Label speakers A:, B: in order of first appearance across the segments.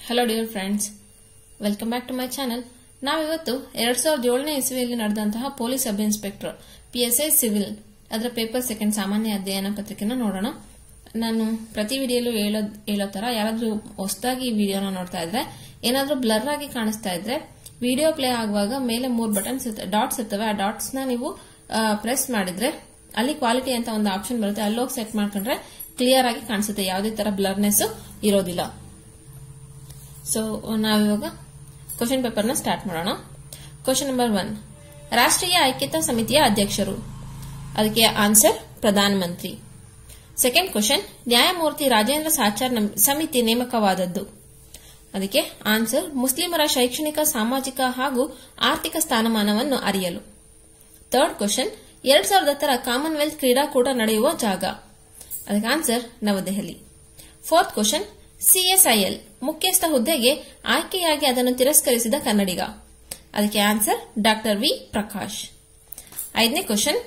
A: hello dear friends welcome back to my channel ನಾವಿವತ್ತು ಎರಡ್ ಸಾವಿರದ ಏಳನೇ ಇಸ್ವಿಯಲ್ಲಿ ನಡೆದಂತಹ police sub inspector P S I civil ಅದರ ಪೇಪರ್ ಸೆಕೆಂಡ್ ಸಾಮಾನ್ಯ ಅಧ್ಯಯನ ಪತ್ರಿಕೆನ ನೋಡೋಣ ನಾನು ಪ್ರತಿ ವಿಡಿಯೋಲು ಹೇಳೋ ಹೇಳೋ ತರ ಯಾರಾದ್ರೂ ಹೊಸದಾಗಿ ಈ ವಿಡಿಯೋನ ನೋಡ್ತಾ ಇದ್ರೆ ಏನಾದ್ರೂ ಬ್ಲರ್ ಆಗಿ ಕಾಣಿಸ್ತಾ ಇದ್ರೆ ವಿಡಿಯೋ ಪ್ಲೇ ಆಗುವಾಗ ಮೇಲೆ ಮೂರ್ ಬಟನ್ಸ್ ಡಾಟ್ಸ್ ಇರ್ತವೆ ಆ ಡಾಟ್ಸ್ ನ ನೀವು ಪ್ರೆಸ್ ಮಾಡಿದ್ರೆ ಅಲ್ಲಿ ಕ್ವಾಲಿಟಿ ಅಂತ ಒಂದು ಆಪ್ಷನ್ ಬರುತ್ತೆ ಅಲ್ಲೋಗಿ ಸೆಟ್ ಮಾಡ್ಕೊಂಡ್ರೆ ಕ್ಲಿಯರ್ ಆಗಿ ಕಾಣಿಸುತ್ತೆ ಯಾವುದೇ ತರ ಬ್ಲರ್ನೆಸ್ ಇರೋದಿಲ್ಲ ಸೊ ನಾವಿವಾಗ ಕ್ವಶನ್ ಪೇಪರ್ನ ಸ್ಟಾರ್ಟ್ ಮಾಡೋಣ ಕ್ವಶನ್ ನಂಬರ್ ಒನ್ ರಾಷ್ಟ್ರೀಯ ಐಕ್ಯತಾ ಸಮಿತಿಯ ಅಧ್ಯಕ್ಷರು ಅದಕ್ಕೆ ಆನ್ಸರ್ ಪ್ರಧಾನಮಂತ್ರಿ ಸೆಕೆಂಡ್ ಕ್ವಶನ್ ನ್ಯಾಯಮೂರ್ತಿ ರಾಜೇಂದ್ರ ಸಾಚಾರ್ ಸಮಿತಿ ನೇಮಕವಾದದ್ದು ಅದಕ್ಕೆ ಆನ್ಸರ್ ಮುಸ್ಲಿಮರ ಶೈಕ್ಷಣಿಕ ಸಾಮಾಜಿಕ ಹಾಗೂ ಆರ್ಥಿಕ ಸ್ಥಾನಮಾನವನ್ನು ಅರಿಯಲು ಥರ್ಡ್ ಕ್ವಶನ್ ಎರಡ್ ಸಾವಿರದ ಹತ್ತರ ಕಾಮನ್ವೆಲ್ತ್ ಕ್ರೀಡಾಕೂಟ ನಡೆಯುವ ಜಾಗ ಅದಕ್ಕೆ ಆನ್ಸರ್ ನವದೆಹಲಿ ಫೋರ್ತ್ ಕ್ವಶನ್ ಸಿಎಸ್ಐಎಲ್ ಮುಖ್ಯಸ್ಥ ಹುದ್ದೆಗೆ ಆಯ್ಕೆಯಾಗಿ ಅದನ್ನು ತಿರಸ್ಕರಿಸಿದ ಕನ್ನಡಿಗ ಅದಕ್ಕೆ ಆನ್ಸರ್ ಡಾಕ್ಟರ್ ವಿ ಪ್ರಕಾಶ್ ಐದನೇ ಕ್ವಶನ್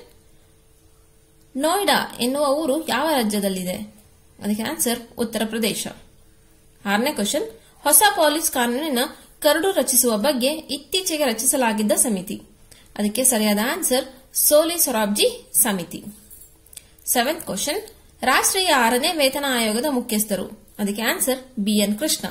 A: ನೋಯ್ಡಾ ಎನ್ನುವ ಊರು ಯಾವ ರಾಜ್ಯದಲ್ಲಿದೆ ಅದಕ್ಕೆ ಆನ್ಸರ್ ಉತ್ತರ ಪ್ರದೇಶ ಆರನೇ ಕ್ವಶನ್ ಹೊಸ ಪೊಲೀಸ್ ಕಾನೂನಿನ ಕರಡು ರಚಿಸುವ ಬಗ್ಗೆ ಇತ್ತೀಚೆಗೆ ರಚಿಸಲಾಗಿದ್ದ ಸಮಿತಿ ಅದಕ್ಕೆ ಸರಿಯಾದ ಆನ್ಸರ್ ಸೋಲಿ ಸೊರಾಬ್ಜಿ ಸಮಿತಿ ಸೆವೆಂತ್ ಕ್ವಶನ್ ರಾಷ್ಟ್ರೀಯ ಆರನೇ ವೇತನ ಆಯೋಗದ ಮುಖ್ಯಸ್ಥರು ಅದಕ್ಕೆ ಆನ್ಸರ್ ಬಿಎನ್ ಕೃಷ್ಣ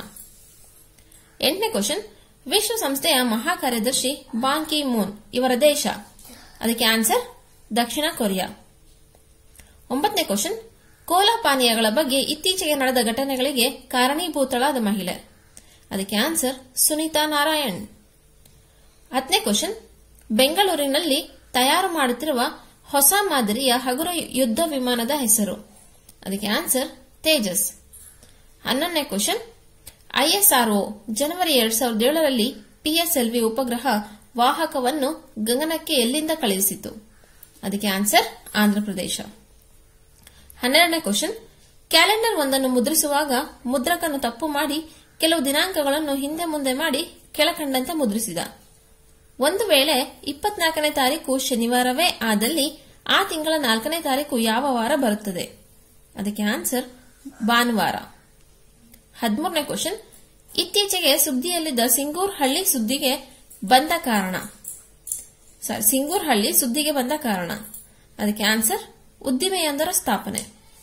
A: ಎಂಟನೇ ಕ್ವಶನ್ ವಿಶ್ವಸಂಸ್ಥೆಯ ಮಹಾಕಾರ್ಯದರ್ಶಿ ಬಾನ್ ಕಿ ಮೂನ್ ಇವರ ದೇಶ ಅದಕ್ಕೆ ಆನ್ಸರ್ ದಕ್ಷಿಣ ಕೊರಿಯಾ ಒಂಬತ್ತನೇ ಕ್ವಶನ್ ಕೋಲಾ ಪಾನೀಯಗಳ ಬಗ್ಗೆ ಇತ್ತೀಚೆಗೆ ನಡೆದ ಘಟನೆಗಳಿಗೆ ಕಾರಣೀಭೂತಳಾದ ಮಹಿಳೆ ಅದಕ್ಕೆ ಆನ್ಸರ್ ಸುನೀತಾ ನಾರಾಯಣ್ ಹತ್ತನೇ ಕ್ವಶನ್ ಬೆಂಗಳೂರಿನಲ್ಲಿ ತಯಾರು ಮಾಡುತ್ತಿರುವ ಹೊಸ ಮಾದರಿಯ ಹಗುರ ಯುದ್ಧ ವಿಮಾನದ ಹೆಸರು ಅದಕ್ಕೆ ಆನ್ಸರ್ ತೇಜಸ್ ಹನ್ನೊಂದನೇ ಕ್ವಶನ್ ಐಎಸ್ಆರ್ಒ ಜನವರಿ ಎರಡ್ ಸಾವಿರದ ಏಳರಲ್ಲಿ ಪಿಎಸ್ಎಲ್ವಿ ಉಪಗ್ರಹ ವಾಹಕವನ್ನು ಗಗನಕ್ಕೆ ಎಲ್ಲಿಂದ ಕಳುಹಿಸಿತು ಅದಕ್ಕೆ ಆನ್ಸರ್ ಆಂಧ್ರಪ್ರದೇಶ ಹನ್ನೆರಡನೇ ಕ್ವಶನ್ ಕ್ಯಾಲೆಂಡರ್ ಒಂದನ್ನು ಮುದ್ರಿಸುವಾಗ ಮುದ್ರಕನ್ನು ತಪ್ಪು ಮಾಡಿ ಕೆಲವು ದಿನಾಂಕಗಳನ್ನು ಹಿಂದೆ ಮುಂದೆ ಮಾಡಿ ಕೆಳಕಂಡಂತೆ ಮುದ್ರಿಸಿದ ಒಂದು ವೇಳೆ ಇಪ್ಪತ್ನಾಲ್ಕನೇ ತಾರೀಕು ಶನಿವಾರವೇ ಆದಲ್ಲಿ ಆ ತಿಂಗಳ ನಾಲ್ಕನೇ ತಾರೀಕು ಯಾವ ವಾರ ಬರುತ್ತದೆ ಅದಕ್ಕೆ ಆನ್ಸರ್ ಭಾನುವಾರ ಹದಿಮೂರನೇ ಕ್ವಶನ್ ಇತ್ತೀಚೆಗೆ ಸುದ್ದಿಯಲ್ಲಿದ್ದ ಸಿಂಗೂರ್ ಹಳ್ಳಿ ಸುದ್ದಿಗೆ ಬಂದ ಕಾರಣ ಸಿಂಗೂರ್ ಹಳ್ಳಿ ಸುದ್ದಿಗೆ ಬಂದ ಕಾರಣ ಅದಕ್ಕೆ ಆನ್ಸರ್ ಉದ್ದಿಮೆಯೊಂದರ ಸ್ಥಾಪನೆ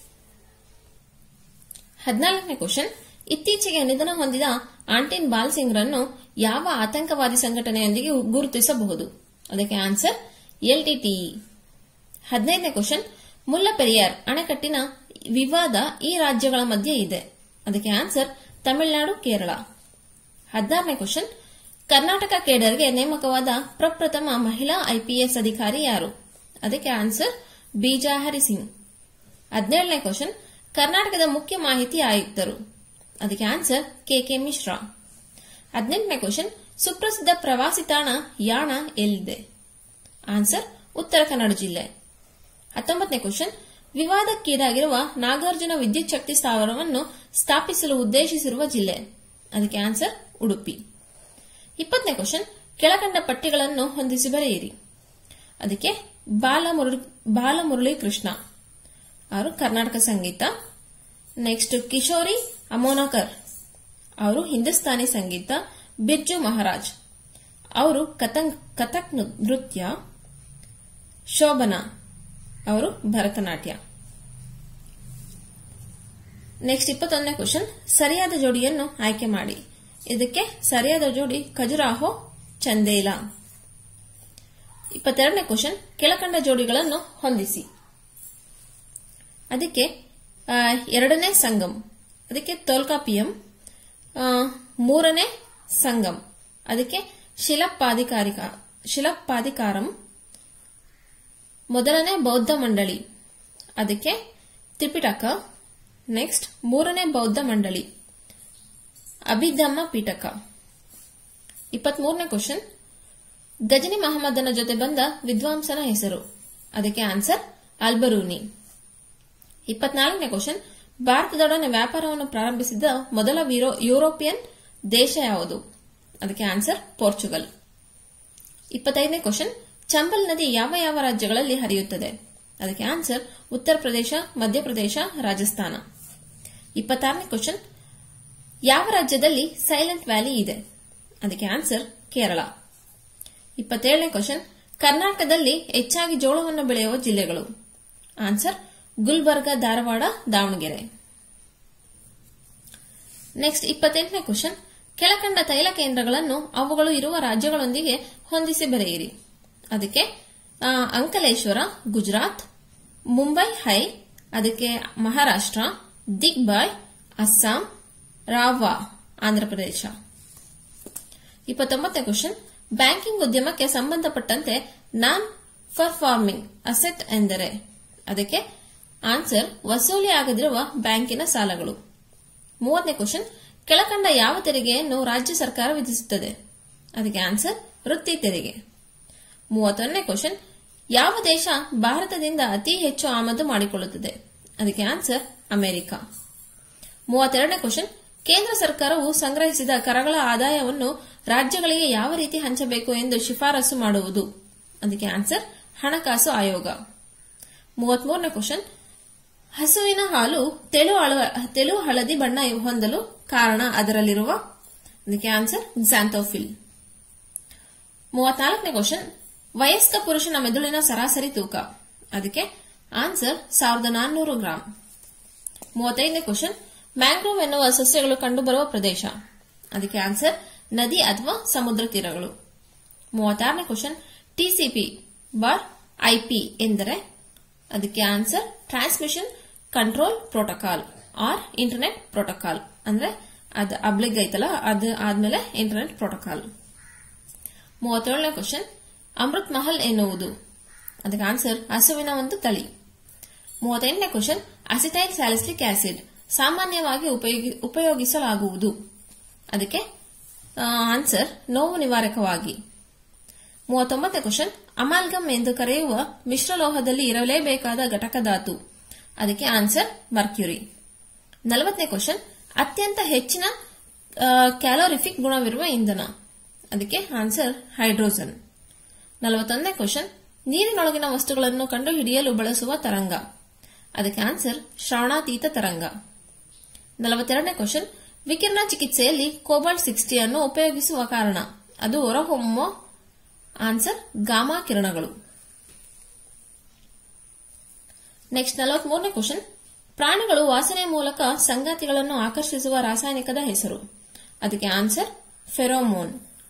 A: ಹದಿನಾಲ್ಕನೇ ಕ್ವಶನ್ ಇತ್ತೀಚೆಗೆ ನಿಧನ ಹೊಂದಿದ ಆಂಟಿನ್ ಬಾಲ್ ಸಿಂಗ್ರನ್ನು ಯಾವ ಆತಂಕವಾದಿ ಸಂಘಟನೆಯೊಂದಿಗೆ ಗುರುತಿಸಬಹುದು ಅದಕ್ಕೆ ಆನ್ಸರ್ ಎಲ್ಟಿಟಿಇ ಹದಿನೈದನೇ ಕ್ವಶನ್ ಮುಲ್ಲಪೆರಿಯಾರ್ ಅಣೆಕಟ್ಟಿನ ವಿವಾದ ಈ ರಾಜ್ಯಗಳ ಮಧ್ಯೆ ಇದೆ ಅದಕ್ಕೆ ಆನ್ಸರ್ ತಮಿಳುನಾಡು ಕೇರಳ ಹದಿನಾರನೇ ಕ್ವಶನ್ ಕರ್ನಾಟಕ ಕೇಡರ್ಗೆ ನೇಮಕವಾದ ಪ್ರಪ್ರಥಮ ಮಹಿಳಾ ಐಪಿಎಸ್ ಅಧಿಕಾರಿ ಯಾರು ಅದಕ್ಕೆ ಆನ್ಸರ್ ಬೀಜಾ ಹರಿಸಿಂಗ್ ಹದಿನೇಳನೇ ಕ್ವಶನ್ ಕರ್ನಾಟಕದ ಮುಖ್ಯ ಮಾಹಿತಿ ಆಯುಕ್ತರು ಅದಕ್ಕೆ ಆನ್ಸರ್ ಕೆಕೆ ಮಿಶ್ರಾ ಹದಿನೆಂಟನೇ ಕ್ವಶನ್ ಸುಪ್ರಸಿದ್ಧ ಪ್ರವಾಸಿ ತಾಣ ಯಾಣ ಎಲ್ಲಿದೆ ಆನ್ಸರ್ ಉತ್ತರ ಕನ್ನಡ ಜಿಲ್ಲೆ ಹತ್ತೊಂಬತ್ತನೇ ಕ್ವಶನ್ ವಿವಾದಕ್ಕೀಡಾಗಿರುವ ನಾಗಾರ್ಜುನ ವಿದ್ಯುತ್ ಶಕ್ತಿ ಸ್ಥಾವರವನ್ನು ಸ್ಥಾಪಿಸಲು ಉದ್ದೇಶಿಸಿರುವ ಜಿಲ್ಲೆ ಅದಕ್ಕೆ ಆನ್ಸರ್ ಉಡುಪಿ ಇಪ್ಪತ್ತನೇ ಕ್ವಶನ್ ಕೆಳಕಂಡ ಪಟ್ಟಿಗಳನ್ನು ಹೊಂದಿಸಿ ಬರೆಯಿರಿ ಅದಕ್ಕೆ ಬಾಲಮುರಳಿ ಬಾಲಮುರಳಿ ಕೃಷ್ಣ ಅವರು ಕರ್ನಾಟಕ ಸಂಗೀತ ನೆಕ್ಸ್ಟ್ ಕಿಶೋರಿ ಅಮೋನಕರ್ ಅವರು ಹಿಂದೂಸ್ತಾನಿ ಸಂಗೀತ ಬಿರ್ಜು ಮಹಾರಾಜ್ ಅವರು ಕಥಕ್ ನೃತ್ಯ ಶೋಭನಾ ಅವರು ಭರತನಾಟ್ಯ ನೆಕ್ಸ್ಟ್ ಇಪ್ಪತ್ತೊಂದನೇ ಕ್ವಶನ್ ಸರಿಯಾದ ಜೋಡಿಯನ್ನು ಆಯ್ಕೆ ಮಾಡಿ ಇದಕ್ಕೆ ಸರಿಯಾದ ಜೋಡಿ ಖಜುರಾಹೋ ಚಂದೇಲ ಇಪ್ಪತ್ತೆರಡನೇ ಕ್ವಶನ್ ಕೆಳಕಂಡ ಜೋಡಿಗಳನ್ನು ಹೊಂದಿಸಿ ಅದಕ್ಕೆ ಎರಡನೇ ಸಂಗಮ್ ಅದಕ್ಕೆ ತೋಲ್ಕಾಪಿಯಂ ಮೂರನೇ ಸಂಗಮ್ ಅದಕ್ಕೆ ಶಿಲಪ್ಪಾಧಿಕಾರಿಕ ಶಿಲಪ್ಪಾಧಿಕಾರಂ ಮೊದಲನೇ ಬೌದ್ಧ ಮಂಡಳಿ ಅದಕ್ಕೆ ತ್ರಿಪಿಟಕ ನೆಕ್ಸ್ಟ್ ಮೂರನೇ ಬೌದ್ಧ ಮಂಡಳಿ ಅಭಿಧಮ್ಮ ಪೀಠಕ ಇಪ್ಪತ್ಮೂರನೇ ಕ್ವಶನ್ ಗಜನಿ ಮಹಮ್ಮದನ ಜೊತೆ ಬಂದ ವಿದ್ವಾಂಸನ ಹೆಸರು ಅದಕ್ಕೆ ಆನ್ಸರ್ ಅಲ್ಬರೂನಿ ಇಪ್ಪತ್ನಾಲ್ಕನೇ ಕ್ವಶನ್ ಭಾರತದೊಡನೆ ವ್ಯಾಪಾರವನ್ನು ಪ್ರಾರಂಭಿಸಿದ ಮೊದಲ ಯುರೋಪಿಯನ್ ದೇಶ ಯಾವುದು ಅದಕ್ಕೆ ಆನ್ಸರ್ ಪೋರ್ಚುಗಲ್ ಇಪ್ಪತ್ತೈದನೇ ಕ್ವಶನ್ ಚಂಬಲ್ ನದಿ ಯಾವ ಯಾವ ರಾಜ್ಯಗಳಲ್ಲಿ ಹರಿಯುತ್ತದೆ ಅದಕ್ಕೆ ಆನ್ಸರ್ ಉತ್ತರ ಪ್ರದೇಶ ಮಧ್ಯಪ್ರದೇಶ ರಾಜಸ್ಥಾನ ಇಪ್ಪತ್ತಾರನೇ ಕ್ವಶನ್ ಯಾವ ರಾಜ್ಯದಲ್ಲಿ ಸೈಲೆಂಟ್ ವ್ಯಾಲಿ ಇದೆ ಅದಕ್ಕೆ ಆನ್ಸರ್ ಕೇರಳ ಇಪ್ಪತ್ತೇಳನೇ ಕ್ವಶನ್ ಕರ್ನಾಟಕದಲ್ಲಿ ಹೆಚ್ಚಾಗಿ ಜೋಳವನ್ನು ಬೆಳೆಯುವ ಜಿಲ್ಲೆಗಳು ಆನ್ಸರ್ ಗುಲ್ಬರ್ಗ ಧಾರವಾಡ ದಾವಣಗೆರೆ ನೆಕ್ಸ್ಟ್ ಇಪ್ಪತ್ತೆಂಟನೇ ಕ್ವಶನ್ ಕೆಳಕಂಡ ತೈಲ ಕೇಂದ್ರಗಳನ್ನು ಅವುಗಳು ಇರುವ ರಾಜ್ಯಗಳೊಂದಿಗೆ ಹೊಂದಿಸಿ ಬರೆಯಿರಿ ಅದಕ್ಕೆ ಆ, ಅಂಕಲೇಶ್ವರ ಗುಜರಾತ್ ಮುಂಬೈ ಹೈ ಅದಕ್ಕೆ ಮಹಾರಾಷ್ಟ್ರ ದಿಗ್ಬಾಯ್ ಅಸ್ಸಾಂ ರಾವಾ ಆಂಧ್ರಪ್ರದೇಶ ಇಪ್ಪತ್ತೊಂಬತ್ತನೇ ಕ್ವಶನ್ ಬ್ಯಾಂಕಿಂಗ್ ಉದ್ಯಮಕ್ಕೆ ಸಂಬಂಧಪಟ್ಟಂತೆ ನಾನ್ ಪರ್ಫಾರ್ಮಿಂಗ್ ಅಸೆಟ್ ಎಂದರೆ ಅದಕ್ಕೆ ಆನ್ಸರ್ ವಸೂಲಿ ಆಗದಿರುವ ಬ್ಯಾಂಕಿನ ಸಾಲಗಳು ಮೂವತ್ತನೇ ಕ್ವಶನ್ ಕೆಳಕಂಡ ಯಾವ ತೆರಿಗೆಯನ್ನು ರಾಜ್ಯ ಸರ್ಕಾರ ವಿಧಿಸುತ್ತದೆ ಅದಕ್ಕೆ ಆನ್ಸರ್ ವೃತ್ತಿ ತೆರಿಗೆ ಮೂವತ್ತೊಂದನೇ ಕ್ವಶನ್ ಯಾವ ದೇಶ ಭಾರತದಿಂದ ಅತಿ ಹೆಚ್ಚು ಆಮದು ಮಾಡಿಕೊಳ್ಳುತ್ತದೆ ಅದಕ್ಕೆ ಆನ್ಸರ್ ಅಮೆರಿಕ ಮೂವತ್ತೆರಡನೇ ಕ್ವಶನ್ ಕೇಂದ್ರ ಸರ್ಕಾರವು ಸಂಗ್ರಹಿಸಿದ ಕರಗಳ ಆದಾಯವನ್ನು ರಾಜ್ಯಗಳಿಗೆ ಯಾವ ರೀತಿ ಹಂಚಬೇಕು ಎಂದು ಶಿಫಾರಸು ಮಾಡುವುದು ಅದಕ್ಕೆ ಆನ್ಸರ್ ಹಣಕಾಸು ಆಯೋಗ ಮೂವತ್ಮೂರನೇ ಕ್ವಶನ್ ಹಸುವಿನ ಹಾಲು ತೆಳು ಅಳ- ತೆಳು ಹಳದಿ ಬಣ್ಣ ಹೊಂದಲು ಕಾರಣ ಅದರಲ್ಲಿರುವ ಅದಕ್ಕೆ ಆನ್ಸರ್ ಗ್ಸಾಂಥೋಫಿಲ್ ಮೂವತ್ನಾಲ್ಕನೇ ಕ್ವಶನ್ ವಯಸ್ಕ ಪುರುಷನ ಮೆದುಳಿನ ಸರಾಸರಿ ತೂಕ ಅದಕ್ಕೆ ಆನ್ಸರ್ ಸಾವಿರದ ನಾನ್ನೂರು ಗ್ರಾಂ ಮೂವತ್ತೈದನೇ ಕ್ವಶನ್ ಮ್ಯಾಂಗ್ರೋವ್ ಎನ್ನುವ ಸಸ್ಯಗಳು ಕಂಡುಬರುವ ಪ್ರದೇಶ ಅದಕ್ಕೆ ಆನ್ಸರ್ ನದಿ ಅಥವಾ ಸಮುದ್ರ ತೀರಗಳು ಮೂವತ್ತಾರನೇ ಕ್ವಶನ್ ಟಿಸಿಪಿ ಬಾರ್ ಐಪಿ ಎಂದರೆ ಅದಕ್ಕೆ answer transmission control protocol or internet protocol ಅಂದ್ರೆ ಅದು ಅಬ್ಲಿಗ್ ಐತಲ್ಲ ಅದು ಆದ್ಮೇಲೆ ಇಂಟರ್ನೆಟ್ ಪ್ರೋಟೋಕಾಲ್ ಮೂವತ್ತೇಳನೇ ಕ್ವಶನ್ ಅಮೃತ್ ಮಹಲ್ ಎನ್ನುವುದು ಅದಕ್ಕೆ ಆನ್ಸರ್ ಹಸುವಿನ ಒಂದು ತಳಿ ಮೂವತ್ತೆಂಟನೇ ಕ್ವಶನ್ ಅಸಿಟೈಲ್ ಸ್ಯಾಲಿಸ್ಟಿಕ್ ಆಸಿಡ್ ಸಾಮಾನ್ಯವಾಗಿ ಉಪಯೋಗಿ- ಉಪಯೋಗಿಸಲಾಗುವುದು ಅದಕ್ಕೆ ಆನ್ಸರ್ ನೋವು ನಿವಾರಕವಾಗಿ ಮೂವತ್ತೊಂಬತ್ತನೇ ಕ್ವಶನ್ ಅಮಾಲ್ಗಮ್ ಎಂದು ಕರೆಯುವ ಮಿಶ್ರಲೋಹದಲ್ಲಿ ಇರಲೇಬೇಕಾದ ಘಟಕ ಧಾತು ಅದಕ್ಕೆ ಆನ್ಸರ್ ಮರ್ಕ್ಯುರಿ ನಲವತ್ತನೇ ಕ್ವಶನ್ ಅತ್ಯಂತ ಹೆಚ್ಚಿನ ಕ್ಯಾಲೋರಿಫಿಕ್ ಗುಣವಿರುವ ಇಂಧನ ಅದಕ್ಕೆ ಆನ್ಸರ್ ಹೈಡ್ರೋಜನ್ ನಲವತ್ತೊಂದನೇ ಕ್ವಶನ್ ನೀರಿನೊಳಗಿನ ವಸ್ತುಗಳನ್ನು ಕಂಡುಹಿಡಿಯಲು ಬಳಸುವ ತರಂಗ ಅದಕ್ಕೆ ಆನ್ಸರ್ ಶ್ರವಣಾತೀತ ತರಂಗ ನಲವತ್ತೆರಡನೇ ಕ್ವಶನ್ ವಿಕಿರಣ ಚಿಕಿತ್ಸೆಯಲ್ಲಿ ಕೋಬಾಲ್ಟ್ ಸಿಕ್ಸ್ಟಿ ಅನ್ನು ಉಪಯೋಗಿಸುವ ಕಾರಣ ಅದು ಹೊರಹೊಮ್ಮುವ ಆನ್ಸರ್ ಗಾಮಾ ಕಿರಣಗಳು ನೆಕ್ಸ್ಟ್ ನಲವತ್ಮೂರನೇ ಕ್ವಶನ್ ಪ್ರಾಣಿಗಳು ವಾಸನೆ ಮೂಲಕ ಸಂಗಾತಿಗಳನ್ನು ಆಕರ್ಷಿಸುವ ರಾಸಾಯನಿಕದ ಹೆಸರು ಅದಕ್ಕೆ ಆನ್ಸರ್ ಫೆರೋಮೋನ್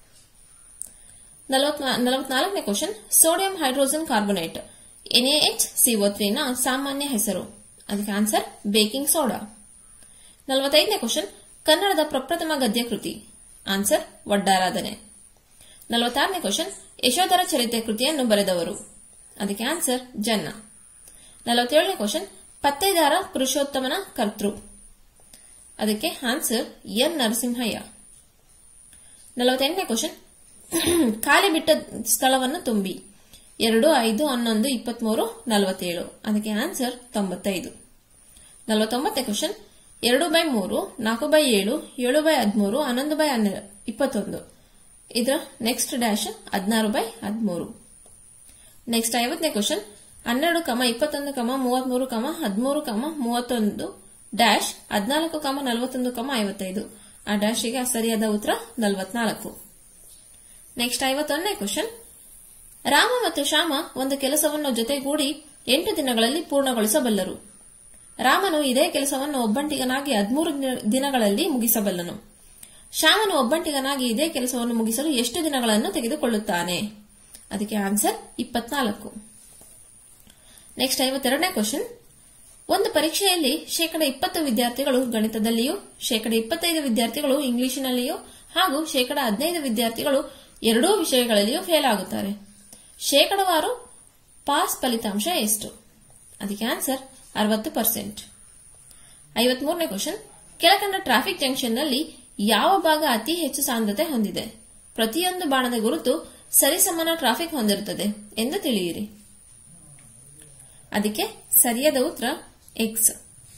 A: ನಲವತ್ನಾಲ್ಕನೇ question sodium hydrogen carbonate NAH CO ನ ಸಾಮಾನ್ಯ ಹೆಸರು ಅದಕ್ಕೆ ಆನ್ಸರ್ ಬೇಕಿಂಗ್ ಸೋಡಾ ನಲವತ್ತೈದನೇ ಕ್ವಶನ್ ಕನ್ನಡದ ಪ್ರಪ್ರಥಮ ಗದ್ಯ ಕೃತಿ ಆನ್ಸರ್ ವಡ್ಡಾರಾಧನೆ ನಲವತ್ತಾರನೇ ಕ್ವಶನ್ ಯಶೋಧರ ಚರಿತ್ರೆ ಕೃತಿಯನ್ನು ಬರೆದವರು ಅದಕ್ಕೆ ಆನ್ಸರ್ ಜನ್ನ ನಲವತ್ತೇಳನೇ ಕ್ವಶನ್ ಪತ್ತೇದಾರ ಪುರುಷೋತ್ತಮನ ಕರ್ತೃ ಅದಕ್ಕೆ ಆನ್ಸರ್ ಎನ್ ನರಸಿಂಹಯ್ಯ ನಲವತ್ತೆಂಟನೇ ಕ್ವಶನ್ ಖಾಲಿ ಬಿಟ್ಟ ಸ್ಥಳವನ್ನು ತುಂಬಿ ಎರಡು ಐದು ಹನ್ನೊಂದು ಇಪ್ಪತ್ಮೂರು ನಲವತ್ತೇಳು ಅದಕ್ಕೆ ಆನ್ಸರ್ ತೊಂಬತ್ತೈದು ನಲವತ್ತೊಂಬತ್ತನೇ ಕ್ವಶನ್ ಎರಡು ಬೈ ಮೂರು ನಾಲ್ಕು ಬೈ ಏಳು ಏಳು ಬೈ ಹದಿಮೂರು ಹನ್ನೊಂದು ಬೈ ಹನ್ನೆರಡು ಇಪ್ಪತ್ತೊಂದು ಇದರ ನೆಕ್ಸ್ಟ್ ಡ್ಯಾಶ್ ಹದಿನಾರು ಬೈ ಹದಿಮೂರು ನೆಕ್ಸ್ಟ್ ಐವತ್ತನೇ ಕ್ವಶನ್ ಹನ್ನೆರಡು ಕಮ ಇಪ್ಪತ್ತೊಂದು ಕಮ ಮೂವತ್ಮೂರು ಕಮ ಹದಿಮೂರು ಕಮ ಮೂವತ್ತೊಂದು ಡ್ಯಾಶ್ ಹದಿನಾಲ್ಕು ಕಮ ನಲವತ್ತೊಂದು ಕಮ ಐವತ್ತೈದು ಆ ಡ್ಯಾಶಿಗೆ ಸರಿಯಾದ ಉತ್ತರ ನಲವತ್ನಾಲ್ಕು ನೆಕ್ಸ್ಟ್ ಐವತ್ತೊಂದನೇ ಕ್ವಶನ್ ರಾಮ ಮತ್ತು ಶ್ಯಾಮ ಒಂದು ಕೆಲಸವನ್ನು ಜೊತೆಗೂಡಿ ಎಂಟು ದಿನಗಳಲ್ಲಿ ಪೂರ್ಣಗೊಳಿಸಬಲ್ಲರು ರಾಮನು ಇದೇ ಕೆಲಸವನ್ನು ಒಬ್ಬಂಟಿಗನಾಗಿ ಹದಿಮೂರು ದಿನಗಳಲ್ಲಿ ಮುಗಿಸಬಲ್ಲನು ಶ್ಯಾಮನು ಒಬ್ಬಂಟಿಗನಾಗಿ ಇದೇ ಕೆಲಸವನ್ನು ಮುಗಿಸಲು ಎಷ್ಟು ದಿನಗಳನ್ನು ತೆಗೆದುಕೊಳ್ಳುತ್ತಾನೆ ಅದಕ್ಕೆ ಆನ್ಸರ್ ಇಪ್ಪತ್ನಾಲ್ಕು ನೆಕ್ಸ್ಟ್ ಐವತ್ತೆರಡನೇ ಕ್ವಶನ್ ಒಂದು ಪರೀಕ್ಷೆಯಲ್ಲಿ ಶೇಕಡ ಇಪ್ಪತ್ತು ವಿದ್ಯಾರ್ಥಿಗಳು ಗಣಿತದಲ್ಲಿಯೂ ಶೇಕಡ ಇಪ್ಪತ್ತೈದು ವಿದ್ಯಾರ್ಥಿಗಳು ಇಂಗ್ಲಿಷಿನಲ್ಲಿಯೂ ಹಾಗೂ ಶೇಕಡ ಹದಿನೈದು ವಿದ್ಯಾರ್ಥಿಗಳು ಎರಡೂ ವಿಷಯಗಳಲ್ಲಿಯೂ ಫೇಲ್ ಆಗುತ್ತಾರೆ ಶೇಕಡವಾರು ಪಾಸ್ ಫಲಿತಾಂಶ ಎಷ್ಟು ಅದಕ್ಕೆ ಆನ್ಸರ್ ಅರವತ್ತು ಪರ್ಸೆಂಟ್ ಐವತ್ಮೂರನೇ ಕ್ವಶನ್ ಕೆಳಕಂಡ ಟ್ರಾಫಿಕ್ ಜಂಕ್ಷನ್ನಲ್ಲಿ ಯಾವ ಭಾಗ ಅತಿ ಹೆಚ್ಚು ಸಾಂದ್ರತೆ ಹೊಂದಿದೆ ಪ್ರತಿಯೊಂದು ಬಾಣದ ಗುರುತು ಸರಿಸಮಾನ ಟ್ರಾಫಿಕ್ ಹೊಂದಿರುತ್ತದೆ ಎಂದು ತಿಳಿಯಿರಿ ಅದಕ್ಕೆ ಸರಿಯಾದ ಉತ್ತರ ಎಕ್ಸ್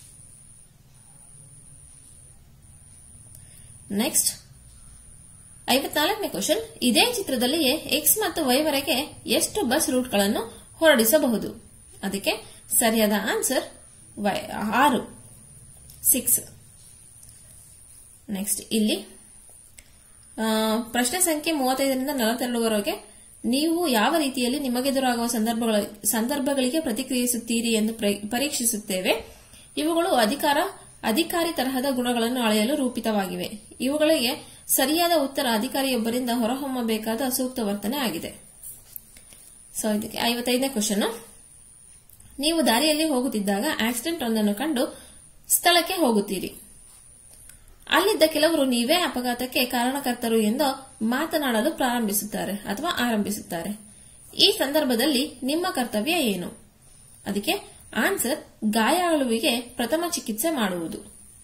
A: ನೆಕ್ಸ್ಟ್ ಐವತ್ನಾಲ್ಕನೇ ಕ್ವಶನ್ ಇದೇ ಚಿತ್ರದಲ್ಲಿಯೇ ಎಕ್ಸ್ ಮತ್ತು ವೈ ವರೆಗೆ ಎಷ್ಟು ಬಸ್ ರೂಟ್ಗಳನ್ನು ಹೊರಡಿಸಬಹುದು ಅದಕ್ಕೆ ಸರಿಯಾದ ಆನ್ಸರ್ ವೈ ಆರು ಸಿಕ್ಸ್ ನೆಕ್ಸ್ಟ್ ಇಲ್ಲಿ ಆ, ಪ್ರಶ್ನೆ ಸಂಖ್ಯೆ ಮೂವತ್ತೈದರಿಂದ ನಲವತ್ತೆರಡರವರೆಗೆ ನೀವು ಯಾವ ರೀತಿಯಲ್ಲಿ ನಿಮಗೆದುರಾಗುವ ಸಂದರ್ಭಗಳ ಸಂದರ್ಭಗಳಿಗೆ ಪ್ರತಿಕ್ರಿಯಿಸುತ್ತೀರಿ ಎಂದು ಪ್ರ- ಪರೀಕ್ಷಿಸುತ್ತೇವೆ ಇವುಗಳು ಅಧಿಕಾರ ಅಧಿಕಾರಿ ತರಹದ ಗುಣಗಳನ್ನು ಅಳೆಯಲು ರೂಪಿತವಾಗಿವೆ ಇವುಗಳಿಗೆ ಸರಿಯಾದ ಉತ್ತರ ಅಧಿಕಾರಿಯೊಬ್ಬರಿಂದ ಹೊರಹೊಮ್ಮಬೇಕಾದ ಸೂಕ್ತ ವರ್ತನೆ ಆಗಿದೆ ಸೊ ಇದಕ್ಕೆ ಐವತ್ತೈದನೇ ಕ್ವಶನ್ ನೀವು ದಾರಿಯಲ್ಲಿ ಹೋಗುತ್ತಿದ್ದಾಗ ಆಕ್ಸಿಡೆಂಟ್ ಒಂದನ್ನು ಕಂಡು ಸ್ಥಳಕ್ಕೆ ಹೋಗುತ್ತೀರಿ ಅಲ್ಲಿದ್ದ ಕೆಲವರು ನೀವೇ ಅಪಘಾತಕ್ಕೆ ಕಾರಣಕರ್ತರು ಎಂದು ಮಾತನಾಡಲು ಪ್ರಾರಂಭಿಸುತ್ತಾರೆ ಅಥವಾ ಆರಂಭಿಸುತ್ತಾರೆ ಈ ಸಂದರ್ಭದಲ್ಲಿ ನಿಮ್ಮ ಕರ್ತವ್ಯ ಏನು ಅದಕ್ಕೆ ಆನ್ಸರ್ ಗಾಯಾಳುವಿಗೆ ಪ್ರಥಮ ಚಿಕಿತ್ಸೆ ಮಾಡುವುದು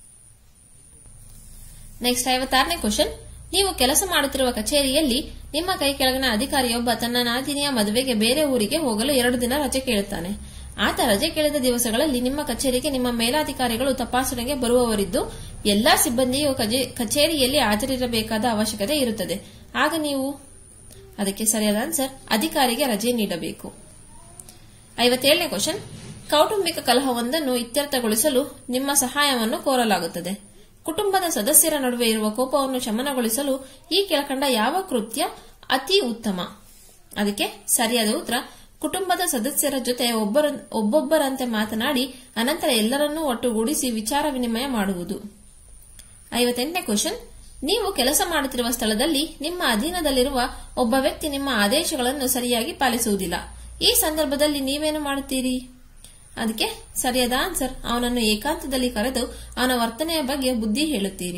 A: ನೆಕ್ಸ್ಟ್ ಐವತ್ತಾರನೇ ಕ್ವಶನ್ ನೀವು ಕೆಲಸ ಮಾಡುತ್ತಿರುವ ಕಚೇರಿಯಲ್ಲಿ ನಿಮ್ಮ ಕೈ ಕೆಳಗಿನ ಅಧಿಕಾರಿಯೊಬ್ಬ ತನ್ನ ನಾದಿನಿಯ ಮದುವೆಗೆ ಬೇರೆ ಊರಿಗೆ ಹೋಗಲು ಎರಡು ದಿನ ರಜೆ ಕೇಳುತ್ತಾನೆ ಆತ ರಜೆ ಕೇಳಿದ ದಿವಸಗಳಲ್ಲಿ ನಿಮ್ಮ ಕಚೇರಿಗೆ ನಿಮ್ಮ ಮೇಲಾಧಿಕಾರಿಗಳು ತಪಾಸಣೆಗೆ ಬರುವವರಿದ್ದು ಎಲ್ಲಾ ಸಿಬ್ಬಂದಿಯು ಕಜೆ- ಕಚೇರಿಯಲ್ಲಿ ಹಾಜರಿರಬೇಕಾದ ಅವಶ್ಯಕತೆ ಇರುತ್ತದೆ ಆಗ ನೀವು ಅದಕ್ಕೆ ಸರಿಯಾದ ಆನ್ಸರ್ ಅಧಿಕಾರಿಗೆ ರಜೆ ನೀಡಬೇಕು ಐವತ್ತೇಳನೇ ಕ್ವಶನ್ ಕೌಟುಂಬಿಕ ಕಲಹವೊಂದನ್ನು ಇತ್ಯರ್ಥಗೊಳಿಸಲು ನಿಮ್ಮ ಸಹಾಯವನ್ನು ಕೋರಲಾಗುತ್ತದೆ ಕುಟುಂಬದ ಸದಸ್ಯರ ನಡುವೆ ಇರುವ ಕೋಪವನ್ನು ಶಮನಗೊಳಿಸಲು ಈ ಕೆಳಕಂಡ ಯಾವ ಕೃತ್ಯ ಅತಿ ಉತ್ತಮ ಅದಕ್ಕೆ ಸರಿಯಾದ ಉತ್ತರ ಕುಟುಂಬದ ಸದಸ್ಯರ ಜೊತೆ ಒಬ್ಬರ ಒಬ್ಬೊಬ್ಬರಂತೆ ಮಾತನಾಡಿ ಅನಂತರ ಎಲ್ಲರನ್ನೂ ಒಟ್ಟುಗೂಡಿಸಿ ವಿಚಾರ ವಿನಿಮಯ ಮಾಡುವುದು ಐವತ್ತೆಂಟನೇ ಕ್ವಶನ್ ನೀವು ಕೆಲಸ ಮಾಡುತ್ತಿರುವ ಸ್ಥಳದಲ್ಲಿ ನಿಮ್ಮ ಅಧೀನದಲ್ಲಿರುವ ಒಬ್ಬ ವ್ಯಕ್ತಿ ನಿಮ್ಮ ಆದೇಶಗಳನ್ನು ಸರಿಯಾಗಿ ಪಾಲಿಸುವುದಿಲ್ಲ ಈ ಸಂದರ್ಭದಲ್ಲಿ ನೀವೇನು ಮಾಡುತ್ತೀರಿ ಅದಕ್ಕೆ ಸರಿಯಾದ ಆನ್ಸರ್ ಅವನನ್ನು ಏಕಾಂತದಲ್ಲಿ ಕರೆದು ಅವನ ವರ್ತನೆಯ ಬಗ್ಗೆ ಬುದ್ಧಿ ಹೇಳುತ್ತೀರಿ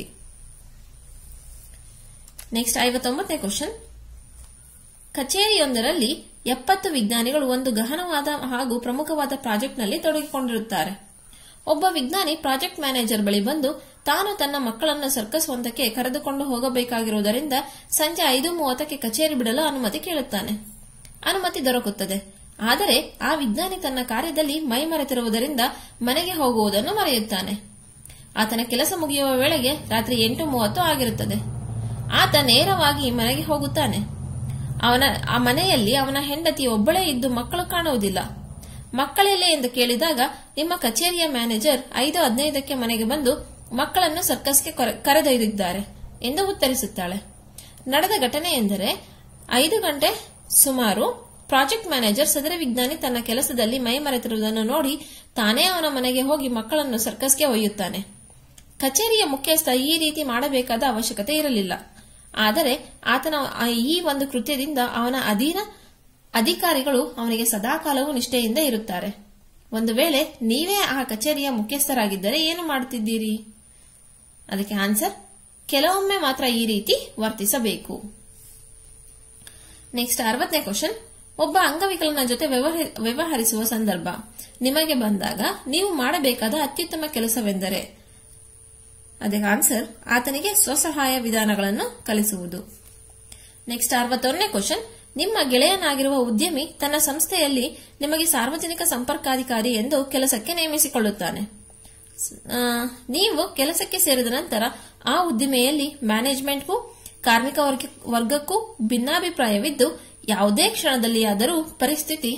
A: ನೆಕ್ಸ್ಟ್ ಐವತ್ತೊಂಬತ್ತನೇ ಕ್ವಶನ್ ಕಚೇರಿಯೊಂದರಲ್ಲಿ ಎಪ್ಪತ್ತು ವಿಜ್ಞಾನಿಗಳು ಒಂದು ಗಹನವಾದ ಹಾಗೂ ಪ್ರಮುಖವಾದ ಪ್ರಾಜೆಕ್ಟ್ನಲ್ಲಿ ತೊಡಗಿಕೊಂಡಿರುತ್ತಾರೆ ಒಬ್ಬ ವಿಜ್ಞಾನಿ ಪ್ರಾಜೆಕ್ಟ್ ಮ್ಯಾನೇಜರ್ ಬಳಿ ಬಂದು ತಾನು ತನ್ನ ಮಕ್ಕಳನ್ನು ಸರ್ಕಸ್ ಒಂದಕ್ಕೆ ಕರೆದುಕೊಂಡು ಹೋಗಬೇಕಾಗಿರುವುದರಿಂದ ಸಂಜೆ ಐದು ಮೂವತ್ತಕ್ಕೆ ಕಚೇರಿ ಬಿಡಲು ಅನುಮತಿ ಕೇಳುತ್ತಾನೆ ಅನುಮತಿ ದೊರಕುತ್ತದೆ ಆದರೆ ಆ ವಿಜ್ಞಾನಿ ತನ್ನ ಕಾರ್ಯದಲ್ಲಿ ಮೈಮರೆತಿರುವುದರಿಂದ ಮನೆಗೆ ಹೋಗುವುದನ್ನು ಮರೆಯುತ್ತಾನೆ ಆತನ ಕೆಲಸ ಮುಗಿಯುವ ವೇಳೆಗೆ ರಾತ್ರಿ ಎಂಟು ಮೂವತ್ತು ಆಗಿರುತ್ತದೆ ಆತ ನೇರವಾಗಿ ಮನೆಗೆ ಹೋಗುತ್ತಾನೆ ಅವನ ಆ ಮನೆಯಲ್ಲಿ ಅವನ ಹೆಂಡತಿ ಒಬ್ಬಳೇ ಇದ್ದು ಮಕ್ಕಳು ಕಾಣುವುದಿಲ್ಲ ಮಕ್ಕಳೆಲ್ಲೇ ಎಂದು ಕೇಳಿದಾಗ ನಿಮ್ಮ ಕಚೇರಿಯ ಮ್ಯಾನೇಜರ್ ಐದು ಹದಿನೈದಕ್ಕೆ ಮನೆಗೆ ಬಂದು ಮಕ್ಕಳನ್ನು ಸರ್ಕಸ್ಗೆ ಕರೆ- ಕರೆದೊಯ್ದಿದ್ದಾರೆ ಎಂದು ಉತ್ತರಿಸುತ್ತಾಳೆ ನಡೆದ ಘಟನೆ ಎಂದರೆ ಐದು ಗಂಟೆ ಸುಮಾರು ಪ್ರಾಜೆಕ್ಟ್ ಮ್ಯಾನೇಜರ್ ಸದರ ವಿಜ್ಞಾನಿ ತನ್ನ ಕೆಲಸದಲ್ಲಿ ಮೈ ಮರೆತಿರುವುದನ್ನು ನೋಡಿ ತಾನೇ ಅವನ ಮನೆಗೆ ಹೋಗಿ ಮಕ್ಕಳನ್ನು ಸರ್ಕಸ್ಗೆ ಒಯ್ಯುತ್ತಾನೆ ಕಚೇರಿಯ ಮುಖ್ಯಸ್ಥ ಈ ರೀತಿ ಮಾಡಬೇಕಾದ ಅವಶ್ಯಕತೆ ಇರಲಿಲ್ಲ ಆದರೆ ಆತನ ಆ- ಈ ಒಂದು ಕೃತ್ಯದಿಂದ ಅವನ ಅಧೀನ ಅಧಿಕಾರಿಗಳು ಅವನಿಗೆ ಸದಾಕಾಲವೂ ನಿಷ್ಠೆಯಿಂದ ಇರುತ್ತಾರೆ ಒಂದು ವೇಳೆ ನೀವೇ ಆ ಕಚೇರಿಯ ಮುಖ್ಯಸ್ಥರಾಗಿದ್ದರೆ ಏನು ಮಾಡುತ್ತಿದ್ದೀರಿ ಅದಕ್ಕೆ ಆನ್ಸರ್ ಕೆಲವೊಮ್ಮೆ ಮಾತ್ರ ಈ ರೀತಿ ವರ್ತಿಸಬೇಕು ನೆಕ್ಸ್ಟ್ ಅರವತ್ತನೇ ಕ್ವಶನ್ ಒಬ್ಬ ಅಂಗವಿಕಲನ ಜೊತೆ ವ್ಯವಹರಿ- ವ್ಯವಹರಿಸುವ ಸಂದರ್ಭ ನಿಮಗೆ ಬಂದಾಗ ನೀವು ಮಾಡಬೇಕಾದ ಅತ್ಯುತ್ತಮ ಕೆಲಸವೆಂದರೆ ಅದಕ್ಕೆ ಆನ್ಸರ್ ಆತನಿಗೆ ಸ್ವಸಹಾಯ ವಿಧಾನಗಳನ್ನು ಕಲಿಸುವುದು ನೆಕ್ಸ್ಟ್ ಅರವತ್ತೊಂದನೇ ಕ್ವಶನ್ ನಿಮ್ಮ ಗೆಳೆಯನಾಗಿರುವ ಉದ್ಯಮಿ ತನ್ನ ಸಂಸ್ಥೆಯಲ್ಲಿ ನಿಮಗೆ ಸಾರ್ವಜನಿಕ ಸಂಪರ್ಕಾಧಿಕಾರಿ ಎಂದು ಕೆಲಸಕ್ಕೆ ನೇಮಿಸಿಕೊಳ್ಳುತ್ತಾನೆ ಆ, ನೀವು ಕೆಲಸಕ್ಕೆ ಸೇರಿದ ನಂತರ ಆ ಉದ್ದಿಮೆಯಲ್ಲಿ ಮ್ಯಾನೇಜ್ಮೆಂಟ್ಗೂ ಕಾರ್ಮಿಕ ವರ್ಗ- ವರ್ಗಕ್ಕೂ ಭಿನ್ನಾಭಿಪ್ರಾಯವಿದ್ದು ಯಾವುದೇ ಕ್ಷಣದಲ್ಲಿಯಾದರೂ ಪರಿಸ್ಥಿತಿ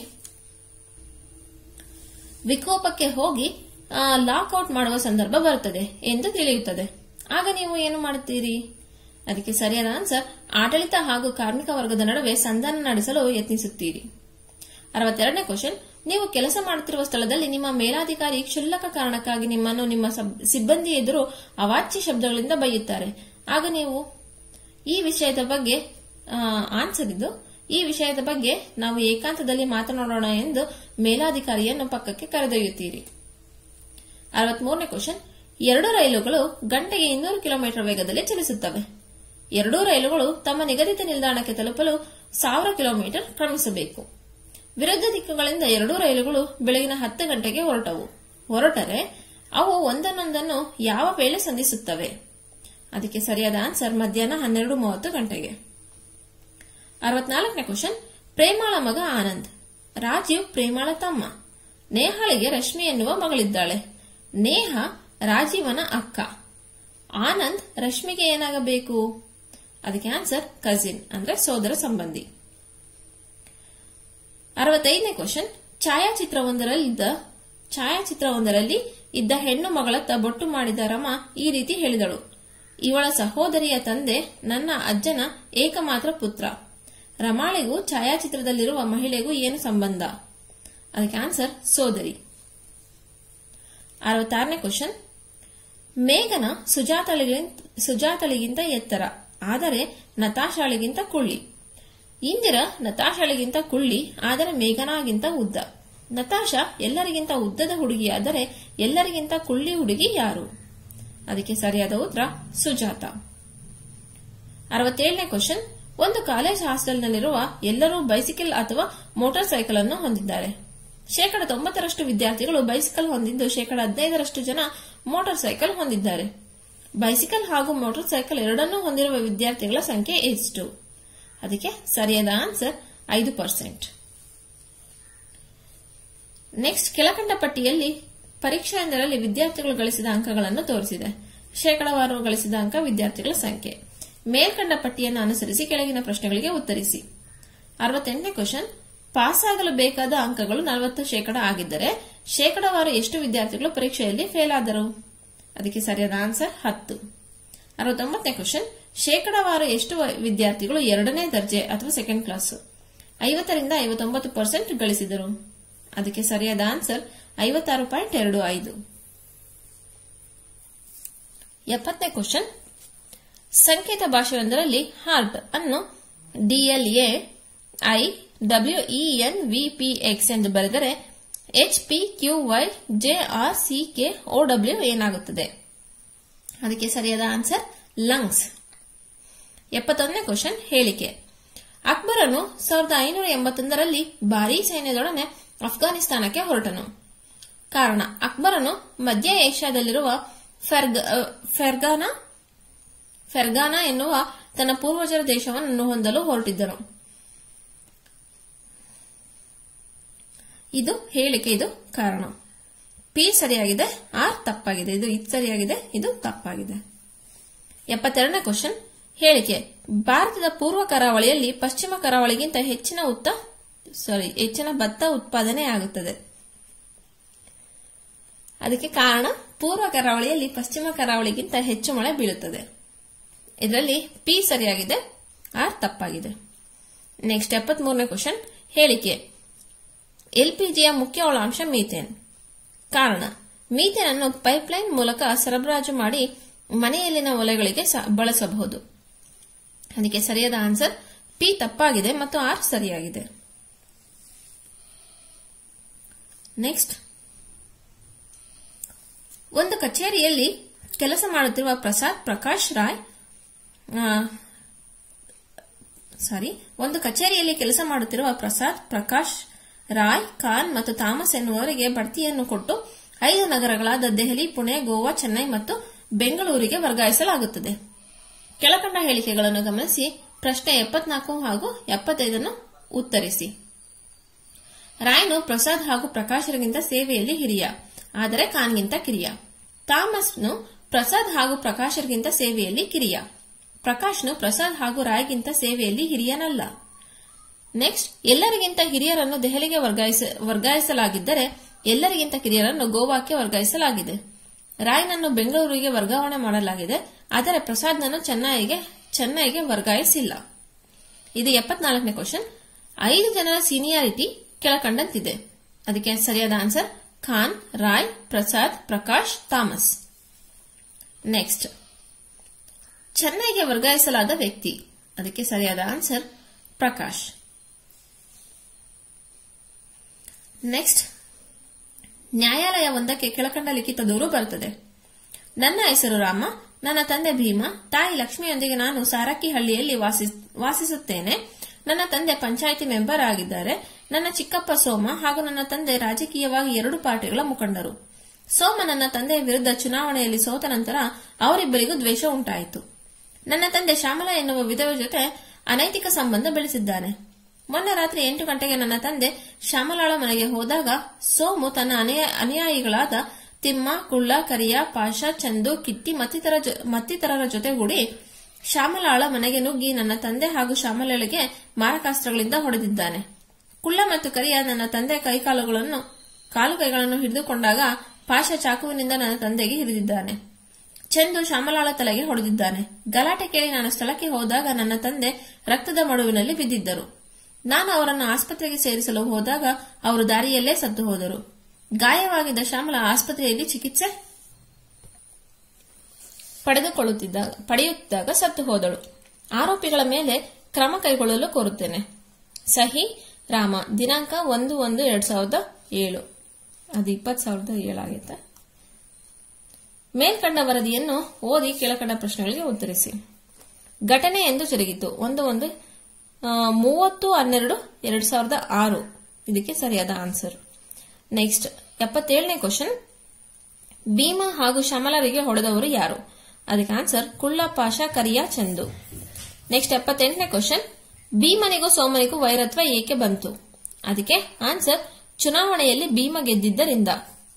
A: ವಿಕೋಪಕ್ಕೆ ಹೋಗಿ ಲಾಕ್ಔಟ್ ಮಾಡುವ ಸಂದರ್ಭ ಬರುತ್ತದೆ ಎಂದು ತಿಳಿಯುತ್ತದೆ ಆಗ ನೀವು ಏನು ಮಾಡುತ್ತೀರಿ ಅದಕ್ಕೆ ಸರಿಯಾದ ಆನ್ಸರ್ ಆಡಳಿತ ಹಾಗೂ ಕಾರ್ಮಿಕ ವರ್ಗದ ನಡುವೆ ಸಂಧಾನ ನಡೆಸಲು ಯತ್ನಿಸುತ್ತೀರಿ ಅರವತ್ತೆರಡನೇ ಕ್ವಶನ್ ನೀವು ಕೆಲಸ ಮಾಡುತ್ತಿರುವ ಸ್ಥಳದಲ್ಲಿ ನಿಮ್ಮ ಮೇಲಾಧಿಕಾರಿ ಕ್ಷುಲ್ಲಕ ಕಾರಣಕ್ಕಾಗಿ ನಿಮ್ಮನ್ನು ನಿಮ್ಮ ಸಬ್- ಸಿಬ್ಬಂದಿ ಎದುರು ಅವಾಚ್ಯ ಶಬ್ದಗಳಿಂದ ಬೈಯುತ್ತಾರೆ ಆಗ ನೀವು ಈ ವಿಷಯದ ಬಗ್ಗೆ ಆನ್ಸರ್ ಇದು ಈ ವಿಷಯದ ಬಗ್ಗೆ ನಾವು ಏಕಾಂತದಲ್ಲಿ ಮಾತನಾಡೋಣ ಎಂದು ಮೇಲಾಧಿಕಾರಿಯನ್ನು ಪಕ್ಕಕ್ಕೆ ಕರೆದೊಯ್ಯುತ್ತೀರಿ ಅರವತ್ಮೂರನೇ ಕ್ವಶನ್ ಎರಡು ರೈಲುಗಳು ಗಂಟೆಗೆ ಇನ್ನೂರು ಕಿಲೋಮೀಟರ್ ವೇಗದಲ್ಲಿ ಚಲಿಸುತ್ತವೆ ಎರಡೂ ರೈಲುಗಳು ತಮ್ಮ ನಿಗದಿತ ನಿಲ್ದಾಣಕ್ಕೆ ತಲುಪಲು ಸಾವಿರ ಕಿಲೋಮೀಟರ್ ಕ್ರಮಿಸಬೇಕು ವಿರುದ್ಧ ದಿಕ್ಕುಗಳಿಂದ ಎರಡೂ ರೈಲುಗಳು ಬೆಳಗಿನ ಹತ್ತು ಗಂಟೆಗೆ ಹೊರಟವು ಹೊರಟರೆ ಅವು ಒಂದನ್ನೊಂದನ್ನು ಯಾವ ವೇಳೆ ಸಂಧಿಸುತ್ತವೆ ಅದಕ್ಕೆ ಸರಿಯಾದ ಆನ್ಸರ್ ಮಧ್ಯಾಹ್ನ ಹನ್ನೆರಡು ಮೂವತ್ತು ಗಂಟೆಗೆ ಅರವತ್ನಾಲ್ಕನೇ ಕ್ವಶನ್ ಪ್ರೇಮಾಳ ಮಗ ಆನಂದ್ ರಾಜೀವ್ ಪ್ರೇಮಾಳ ತಮ್ಮ ನೇಹಾಳಿಗೆ ರಶ್ಮಿ ಎನ್ನುವ ಮಗಳಿದ್ದಾಳೆ ನೇಹ ರಾಜೀವನ ಅಕ್ಕ ಆನಂದ್ ರಶ್ಮಿಗೆ ಏನಾಗಬೇಕು ಅದಕ್ಕೆ ಆನ್ಸರ್ ಕಸಿನ್ ಅಂದ್ರೆ ಸೋದರ ಸಂಬಂಧಿ ಅರವತ್ತೈದನೇ ಕ್ವಶನ್ ಛಾಯಾಚಿತ್ರವೊಂದರಲ್ಲಿದ್ದ ಛಾಯಾಚಿತ್ರವೊಂದರಲ್ಲಿ ಇದ್ದ ಹೆಣ್ಣು ಮಗಳತ್ತ ಬೊಟ್ಟು ಮಾಡಿದ ರಮ ಈ ರೀತಿ ಹೇಳಿದಳು ಇವಳ ಸಹೋದರಿಯ ತಂದೆ ನನ್ನ ಅಜ್ಜನ ಏಕಮಾತ್ರ ಪುತ್ರ ರಮಾಳಿಗೂ ಛಾಯಾಚಿತ್ರದಲ್ಲಿರುವ ಮಹಿಳೆಗೂ ಏನು ಸಂಬಂಧ ಅದಕ್ಕೆ ಆನ್ಸರ್ ಸೋದರಿ ಅರವತ್ತಾರನೇ ಕ್ವಶನ್ ಮೇಘನ ಸುಜಾತಳಿಗಿಂತ ಸುಜಾತಳಿಗಿಂತ ಎತ್ತರ ಆದರೆ ನತಾಶಾಳಿಗಿಂತ ಕುಳ್ಳಿ ಇಂದಿರ ನತಾಶಾಳಿಗಿಂತ ಕುಳ್ಳಿ ಆದರೆ ಮೇಘನಾಗಿಂತ ಉದ್ದ ನತಾಶಾ ಎಲ್ಲರಿಗಿಂತ ಉದ್ದದ ಹುಡುಗಿಯಾದರೆ ಎಲ್ಲರಿಗಿಂತ ಕುಳ್ಳಿ ಹುಡುಗಿ ಯಾರು ಅದಕ್ಕೆ ಸರಿಯಾದ ಉತ್ತರ ಸುಜಾತ ಅರವತ್ತೇಳನೇ ಕ್ವಶನ್ ಒಂದು ಕಾಲೇಜ್ ಹಾಸ್ಟೆಲ್ನಲ್ಲಿರುವ ಎಲ್ಲರೂ ಬೈಸಿಕಲ್ ಅಥವಾ ಮೋಟಾರ್ ಸೈಕಲ್ ಅನ್ನು ಹೊಂದಿದ್ದಾರೆ ಶೇಕಡ ತೊಂಬತ್ತರಷ್ಟು ವಿದ್ಯಾರ್ಥಿಗಳು ಬೈಸಿಕಲ್ ಹೊಂದಿದ್ದು ಶೇಕಡ ಹದಿನೈದರಷ್ಟು ಜನ ಮೋಟಾರ್ ಸೈಕಲ್ ಹೊಂದಿದ್ದಾರೆ ಬೈಸಿಕಲ್ ಹಾಗೂ ಮೋಟಾರ್ ಸೈಕಲ್ ಎರಡನ್ನೂ ಹೊಂದಿರುವ ವಿದ್ಯಾರ್ಥಿಗಳ ಸಂಖ್ಯೆ ಎಷ್ಟು ಅದಕ್ಕೆ ಸರಿಯಾದ ಆನ್ಸರ್ ಐದು ಪರ್ಸೆಂಟ್ ನೆಕ್ಸ್ಟ್ ಕೆಳಕಂಡ ಪಟ್ಟಿಯಲ್ಲಿ ಪರೀಕ್ಷೆಯೊಂದರಲ್ಲಿ ವಿದ್ಯಾರ್ಥಿಗಳು ಗಳಿಸಿದ ಅಂಕಗಳನ್ನು ತೋರಿಸಿದೆ ಶೇಕಡವಾರು ಗಳಿಸಿದ ಅಂಕ ವಿದ್ಯಾರ್ಥಿಗಳ ಸಂಖ್ಯೆ ಮೇಲ್ಕಂಡ ಪಟ್ಟಿಯನ್ನು ಅನುಸರಿಸಿ ಕೆಳಗಿನ ಪ್ರಶ್ನೆಗಳಿಗೆ ಉತ್ತರಿಸಿ ಅರವತ್ತೆಂಟನೇ ಕ್ವಶನ್ ಪಾಸ್ ಆಗಲು ಬೇಕಾದ ಅಂಕಗಳು ನಲವತ್ತು ಶೇಕಡ ಆಗಿದ್ದರೆ ಶೇಕಡವಾರು ಎಷ್ಟು ವಿದ್ಯಾರ್ಥಿಗಳು ಪರೀಕ್ಷೆಯಲ್ಲಿ ಫೇಲ್ ಆದರು ಅದಕ್ಕೆ ಸರಿಯಾದ ಆನ್ಸರ್ ಹತ್ತು ಅರವತ್ತೊಂಬತ್ತನೇ ಕ್ವಶನ್ ಶೇಕಡವಾರು ಎಷ್ಟು ವಿದ್ಯಾರ್ಥಿಗಳು ಎರಡನೇ ದರ್ಜೆ ಅಥವಾ ಸೆಕೆಂಡ್ ಕ್ಲಾಸ್ ಐವತ್ತರಿಂದ ಐವತ್ತೊಂಬತ್ತು ಪರ್ಸೆಂಟ್ ಗಳಿಸಿದರು ಅದಕ್ಕೆ ಸರಿಯಾದ ಆನ್ಸರ್ ಐವತ್ತಾರು ಪಾಯಿಂಟ್ ಎರಡು ಐದು ಎಪ್ಪತ್ತನೇ ಕ್ವಶನ್ ಸಂಕೇತ ಭಾಷೆಯೊಂದರಲ್ಲಿ ಹಾರ್ಟ್ ಅನ್ನು ಡಿಎಲ್ಎ ಐ ಡಬ್ಲ್ಯೂಇಎನ್ ವಿಪಿಎಕ್ಸ್ ಎಂದು ಬರೆದರೆ H P Q Y J R C K O W ಏನಾಗುತ್ತದೆ ಅದಕ್ಕೆ ಸರಿಯಾದ ಆನ್ಸರ್ ಲಂಗ್ಸ್ ಎಪ್ಪತ್ತೊಂದನೇ ಕ್ವಶನ್ ಹೇಳಿಕೆ ಅಕ್ಬರನು ಸಾವಿರದ ಐನೂರ ಎಂಬತ್ತೊಂದರಲ್ಲಿ ಭಾರೀ ಸೈನ್ಯದೊಡನೆ ಅಫ್ಘಾನಿಸ್ತಾನಕ್ಕೆ ಹೊರಟನು ಕಾರಣ ಅಕ್ಬರನು ಮಧ್ಯ ಏಷ್ಯಾದಲ್ಲಿರುವ ಫೆರ್ಗಾನಾ ಫೆರ್ಗಾನಾ ಎನ್ನುವ ತನ್ನ ಪೂರ್ವಜರ ದೇಶವನ್ನು ಹೊಂದಲು ಹೊರಟಿದ್ದನು ಇದು ಹೇಳಿಕೆ ಇದು ಕಾರಣ ಪಿ ಸರಿಯಾಗಿದೆ ಆರ್ ತಪ್ಪಾಗಿದೆ ಇದು ಇದು ಸರಿಯಾಗಿದೆ ಇದು ತಪ್ಪಾಗಿದೆ ಎಪ್ಪತ್ತೆರಡನೇ ಕ್ವಶನ್ ಹೇಳಿಕೆ ಭಾರತದ ಪೂರ್ವ ಕರಾವಳಿಯಲ್ಲಿ ಪಶ್ಚಿಮ ಕರಾವಳಿಗಿಂತ ಹೆಚ್ಚಿನ ಉತ್ತ ಸಾರಿ ಹೆಚ್ಚಿನ ಭತ್ತ ಉತ್ಪಾದನೆ ಆಗುತ್ತದೆ ಅದಕ್ಕೆ ಕಾರಣ ಪೂರ್ವ ಕರಾವಳಿಯಲ್ಲಿ ಪಶ್ಚಿಮ ಕರಾವಳಿಗಿಂತ ಹೆಚ್ಚು ಮಳೆ ಬೀಳುತ್ತದೆ ಇದರಲ್ಲಿ ಪಿ ಸರಿಯಾಗಿದೆ ಆರ್ ತಪ್ಪಾಗಿದೆ ನೆಕ್ಸ್ಟ್ ಎಪ್ಪತ್ತ್ ಮೂರನೇ ಕ್ವಶನ್ ಹೇಳಿಕೆ ಎಲ್ಪಿಜಿಯ ಮುಖ್ಯ ಒಳಾಂಶ ಮೀಥೇನ್ ಕಾರಣ ಮೀಥೇನ್ ಅನ್ನು ಪೈಪ್ಲೈನ್ ಮೂಲಕ ಸರಬರಾಜು ಮಾಡಿ ಮನೆಯಲ್ಲಿನ ಒಲೆಗಳಿಗೆ ಬಳಸಬಹುದು ಅದಕ್ಕೆ ಸರಿಯಾದ ಆನ್ಸರ್ ಪಿ ತಪ್ಪಾಗಿದೆ ಮತ್ತು ಆರ್ ಸರಿಯಾಗಿದೆ ನೆಕ್ಸ್ಟ್ ಒಂದು ಕಚೇರಿಯಲ್ಲಿ ಕೆಲಸ ಮಾಡುತ್ತಿರುವ ಪ್ರಸಾದ್ ಪ್ರಕಾಶ್ ರಾಯ್ ಸಾರಿ ಒಂದು ಕಚೇರಿಯಲ್ಲಿ ಕೆಲಸ ಮಾಡುತ್ತಿರುವ ಪ್ರಸಾದ್ ಪ್ರಕಾಶ್ ರಾಯ್ ಖಾನ್ ಮತ್ತು ಥಾಮಸ್ ಎನ್ನುವವರಿಗೆ ಬಡ್ತಿಯನ್ನು ಕೊಟ್ಟು ಐದು ನಗರಗಳಾದ ದೆಹಲಿ ಪುಣೆ ಗೋವಾ ಚೆನ್ನೈ ಮತ್ತು ಬೆಂಗಳೂರಿಗೆ ವರ್ಗಾಯಿಸಲಾಗುತ್ತದೆ ಕೆಳಕಂಡ ಹೇಳಿಕೆಗಳನ್ನು ಗಮನಿಸಿ ಪ್ರಶ್ನೆ ಎಪ್ಪತ್ನಾಲ್ಕು ಹಾಗೂ ಎಪ್ಪತ್ತೈದನ್ನು ಉತ್ತರಿಸಿ ರಾಯ್ನು ಪ್ರಸಾದ್ ಹಾಗೂ ಪ್ರಕಾಶರಿಗಿಂತ ಸೇವೆಯಲ್ಲಿ ಹಿರಿಯ ಆದರೆ ಖಾನ್ಗಿಂತ ಕಿರಿಯ ಥಾಮಸ್ನು ಪ್ರಸಾದ್ ಹಾಗೂ ಪ್ರಕಾಶರಿಗಿಂತ ಸೇವೆಯಲ್ಲಿ ಕಿರಿಯ ಪ್ರಕಾಶ್ನು ಪ್ರಸಾದ್ ಹಾಗೂ ರಾಯ್ಗಿಂತ ಸೇವೆಯಲ್ಲಿ ಹಿರಿಯನಲ್ಲ ನೆಕ್ಸ್ಟ್ ಎಲ್ಲರಿಗಿಂತ ಹಿರಿಯರನ್ನು ದೆಹಲಿಗೆ ವರ್ಗಾಯಿಸಲಾಗಿದ್ದರೆ ಎಲ್ಲರಿಗಿಂತ ಕಿರಿಯರನ್ನು ಗೋವಾಕ್ಕೆ ವರ್ಗಾಯಿಸಲಾಗಿದೆ ರಾಯ್ನನ್ನು ಬೆಂಗಳೂರಿಗೆ ವರ್ಗಾವಣೆ ಮಾಡಲಾಗಿದೆ ಆದರೆ ಪ್ರಸಾದ್ನನ್ನು ಚೆನ್ನೈಗೆ ಚೆನ್ನೈಗೆ ವರ್ಗಾಯಿಸಿಲ್ಲ ಇದು ಎಪ್ಪತ್ನಾಲ್ಕನೇ ಕ್ವಶನ್ ಐದು ಜನರ ಸೀನಿಯಾರಿಟಿ ಕೆಳಕಂಡಂತಿದೆ ಅದಕ್ಕೆ ಸರಿಯಾದ answer Khan Roy Prasad Prakash Thomas next ಚೆನ್ನೈಗೆ ವರ್ಗಾಯಿಸಲಾದ ವ್ಯಕ್ತಿ ಅದಕ್ಕೆ ಸರಿಯಾದ ಆನ್ಸರ್ ಪ್ರಕಾಶ್ ನೆಕ್ಸ್ಟ್ ನ್ಯಾಯಾಲಯವೊಂದಕ್ಕೆ ಕೆಳಕಂಡ ಲಿಖಿತ ದೂರು ಬರುತ್ತದೆ ನನ್ನ ಹೆಸರು ರಾಮ ನನ್ನ ತಂದೆ ಭೀಮ ತಾಯಿ ಲಕ್ಷ್ಮಿಯೊಂದಿಗೆ ನಾನು ಸಾರಕ್ಕಿಹಳ್ಳಿಯಲ್ಲಿ ವಾಸಿಸುತ್ತೇನೆ ನನ್ನ ತಂದೆ ಪಂಚಾಯಿತಿ ಮೆಂಬರ್ ಆಗಿದ್ದಾರೆ ನನ್ನ ಚಿಕ್ಕಪ್ಪ ಸೋಮ ಹಾಗೂ ನನ್ನ ತಂದೆ ರಾಜಕೀಯವಾಗಿ ಎರಡು ಪಾರ್ಟಿಗಳ ಮುಖಂಡರು ಸೋಮ ನನ್ನ ತಂದೆಯ ವಿರುದ್ಧ ಚುನಾವಣೆಯಲ್ಲಿ ಸೋತ ನಂತರ ಅವರಿಬ್ಬರಿಗೂ ದ್ವೇಷ ಉಂಟಾಯಿತು ನನ್ನ ತಂದೆ ಶ್ಯಾಮಲಾ ಎನ್ನುವ ವಿಧವೆ ಜೊತೆ ಅನೈತಿಕ ಸಂಬಂಧ ಬೆಳೆಸಿದ್ದಾನೆ ಮೊನ್ನೆ ರಾತ್ರಿ ಎಂಟು ಗಂಟೆಗೆ ನನ್ನ ತಂದೆ ಶ್ಯಾಮಲಾಳ ಮನೆಗೆ ಹೋದಾಗ ಸೋಮು ತನ್ನ ಅನುಯಾಯಿಗಳಾದ ತಿಮ್ಮ ಕುಳ್ಳ ಕರಿಯ ಪಾಷ ಚಂದು ಕಿಟ್ಟಿ ಮತ್ತಿತರ ಮತ್ತಿತರರ ಜೊತೆಗೂಡಿ ಶ್ಯಾಮಲಾಳ ಮನೆಗೆ ನುಗ್ಗಿ ನನ್ನ ತಂದೆ ಹಾಗೂ ಶ್ಯಾಮಲಾಳಿಗೆ ಮಾರಕಾಸ್ತ್ರಗಳಿಂದ ಹೊಡೆದಿದ್ದಾನೆ ಕುಳ್ಳ ಮತ್ತು ಕರಿಯ ನನ್ನ ತಂದೆ ಕೈಕಾಲುಗಳನ್ನು ಕಾಲು ಕೈಗಳನ್ನು ಹಿಡಿದುಕೊಂಡಾಗ ಪಾಷ ಚಾಕುವಿನಿಂದ ನನ್ನ ತಂದೆಗೆ ಹಿಡಿದಿದ್ದಾನೆ ಚಂದು ಶ್ಯಾಮಲಾಳ ತಲೆಗೆ ಹೊಡೆದಿದ್ದಾನೆ ಗಲಾಟೆ ಕೇಳಿ ನಾನು ಸ್ಥಳಕ್ಕೆ ಹೋದಾಗ ನನ್ನ ತಂದೆ ರಕ್ತದ ಮಡುವಿನಲ್ಲಿ ಬಿದ್ದಿದ್ದರು ನಾನು ಅವರನ್ನು ಆಸ್ಪತ್ರೆಗೆ ಸೇರಿಸಲು ಹೋದಾಗ ಅವರು ದಾರಿಯಲ್ಲೇ ಸತ್ತು ಹೋದರು ಗಾಯವಾಗಿದ್ದ ಶ್ಯಾಮಲಾ ಆಸ್ಪತ್ರೆಯಲ್ಲಿ ಚಿಕಿತ್ಸೆ ಪಡೆದುಕೊಳ್ಳುತ್ತಿದ್ದಾಗ ಪಡೆಯುತ್ತಿದ್ದಾಗ ಸತ್ತು ಹೋದಳು ಆರೋಪಿಗಳ ಮೇಲೆ ಕ್ರಮ ಕೈಗೊಳ್ಳಲು ಕೋರುತ್ತೇನೆ ಸಹಿ ರಾಮ ದಿನಾಂಕ ಒಂದು ಒಂದು ಎರಡ್ ಸಾವಿರದ ಏಳು ಅದು ಇಪ್ಪತ್ತು ಸಾವಿರದ ಏಳಾಗಿತ್ತೆ ಮೇಲ್ಕಂಡ ವರದಿಯನ್ನು ಓದಿ ಕೆಳಕಂಡ ಪ್ರಶ್ನೆಗಳಿಗೆ ಉತ್ತರಿಸಿ ಘಟನೆ ಎಂದು ಜರುಗಿತು ಒಂದು ಒಂದು ಆ, ಮೂವತ್ತು ಹನ್ನೆರಡು ಎರಡ್ ಸಾವಿರದ ಆರು ಇದಕ್ಕೆ ಸರಿಯಾದ ಆನ್ಸರ್ ನೆಕ್ಸ್ಟ್ ಎಪ್ಪತ್ತೇಳನೇ ಕ್ವಶನ್ ಭೀಮಾ ಹಾಗೂ ಶಮಲರಿಗೆ ಹೊಡೆದವರು ಯಾರು ಅದಕ್ಕೆ ಆನ್ಸರ್ ಕುಳ್ಳ ಪಾಷ ಕರಿಯಾ ಚಂದು ನೆಕ್ಸ್ಟ್ ಎಪ್ಪತ್ತೆಂಟನೇ ಕ್ವಶನ್ ಭೀಮನಿಗೂ ಸೋಮನಿಗೂ ವೈರತ್ವ ಏಕೆ ಬಂತು ಅದಕ್ಕೆ ಆನ್ಸರ್ ಚುನಾವಣೆಯಲ್ಲಿ ಭೀಮ ಗೆದ್ದಿದ್ದರಿಂದ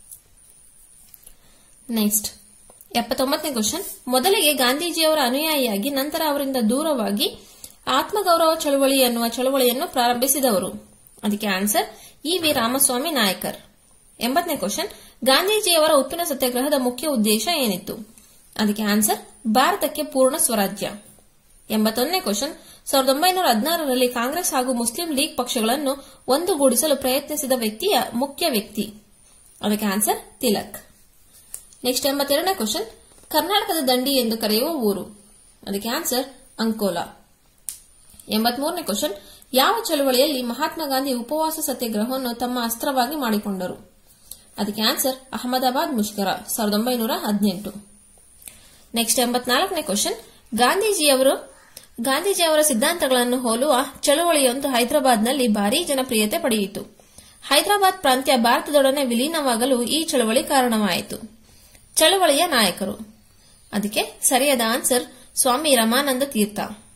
A: ನೆಕ್ಸ್ಟ್ ಎಪ್ಪತ್ತೊಂಬತ್ತನೇ ಕ್ವಶನ್ ಮೊದಲಿಗೆ ಗಾಂಧೀಜಿಯವರ ಅನುಯಾಯಿಯಾಗಿ ನಂತರ ಅವರಿಂದ ದೂರವಾಗಿ ಆತ್ಮಗೌರವ ಚಳವಳಿ ಎನ್ನುವ ಚಳವಳಿಯನ್ನು ಪ್ರಾರಂಭಿಸಿದವರು ಅದಕ್ಕೆ answer E V Ramaswamy Naicker ಎಂಬತ್ತನೇ ಕ್ವಶನ್ ಗಾಂಧೀಜಿಯವರ ಉಪ್ಪಿನ ಸತ್ಯಾಗ್ರಹದ ಮುಖ್ಯ ಉದ್ದೇಶ ಏನಿತ್ತು ಅದಕ್ಕೆ ಆನ್ಸರ್ ಭಾರತಕ್ಕೆ ಪೂರ್ಣ ಸ್ವರಾಜ್ಯ ಎಂಬತ್ತೊಂದನೇ ಕ್ವಶನ್ ಸಾವಿರದ ಒಂಬೈನೂರ ಹದಿನಾರರಲ್ಲಿ ಕಾಂಗ್ರೆಸ್ ಹಾಗೂ ಮುಸ್ಲಿಂ ಲೀಗ್ ಪಕ್ಷಗಳನ್ನು ಒಂದುಗೂಡಿಸಲು ಪ್ರಯತ್ನಿಸಿದ ವ್ಯಕ್ತಿಯ ಮುಖ್ಯ ವ್ಯಕ್ತಿ ಅದಕ್ಕೆ ಆನ್ಸರ್ ತಿಲಕ್ ನೆಕ್ಸ್ಟ್ ಎಂಬತ್ತೆರಡನೇ ಕ್ವಶನ್ ಕರ್ನಾಟಕದ ದಂಡಿ ಎಂದು ಕರೆಯುವ ಊರು ಅದಕ್ಕೆ ಆನ್ಸರ್ ಅಂಕೋಲಾ ಎಂಬತ್ಮೂರನೇ ಕ್ವಶನ್ ಯಾವ ಚಳವಳಿಯಲ್ಲಿ ಮಹಾತ್ಮ ಗಾಂಧಿ ಉಪವಾಸ ಸತ್ಯಾಗ್ರಹವನ್ನು ತಮ್ಮ ಅಸ್ತ್ರವಾಗಿ ಮಾಡಿಕೊಂಡರು ಅದಕ್ಕೆ ಆನ್ಸರ್ ಅಹಮದಾಬಾದ್ ಮುಷ್ಕರ ಸಾವಿರದ ಒಂಬೈನೂರ ಹದಿನೆಂಟು ನೆಕ್ಸ್ಟ್ ಎಂಬತ್ನಾಲ್ಕನೇ ಕ್ವಶನ್ ಗಾಂಧೀಜಿಯವರು ಗಾಂಧೀಜಿಯವರ ಸಿದ್ಧಾಂತಗಳನ್ನು ಹೋಲುವ ಚಳವಳಿಯೊಂದು ಹೈದರಾಬಾದ್ನಲ್ಲಿ ಭಾರೀ ಜನಪ್ರಿಯತೆ ಪಡೆಯಿತು ಹೈದರಾಬಾದ್ ಪ್ರಾಂತ್ಯ ಭಾರತದೊಡನೆ ವಿಲೀನವಾಗಲು ಈ ಚಳವಳಿ ಕಾರಣವಾಯಿತು ಚಳವಳಿಯ ನಾಯಕರು ಅದಕ್ಕೆ ಸರಿಯಾದ ಆನ್ಸರ್ ಸ್ವಾಮಿ ರಮಾನಂದ ತೀರ್ಥ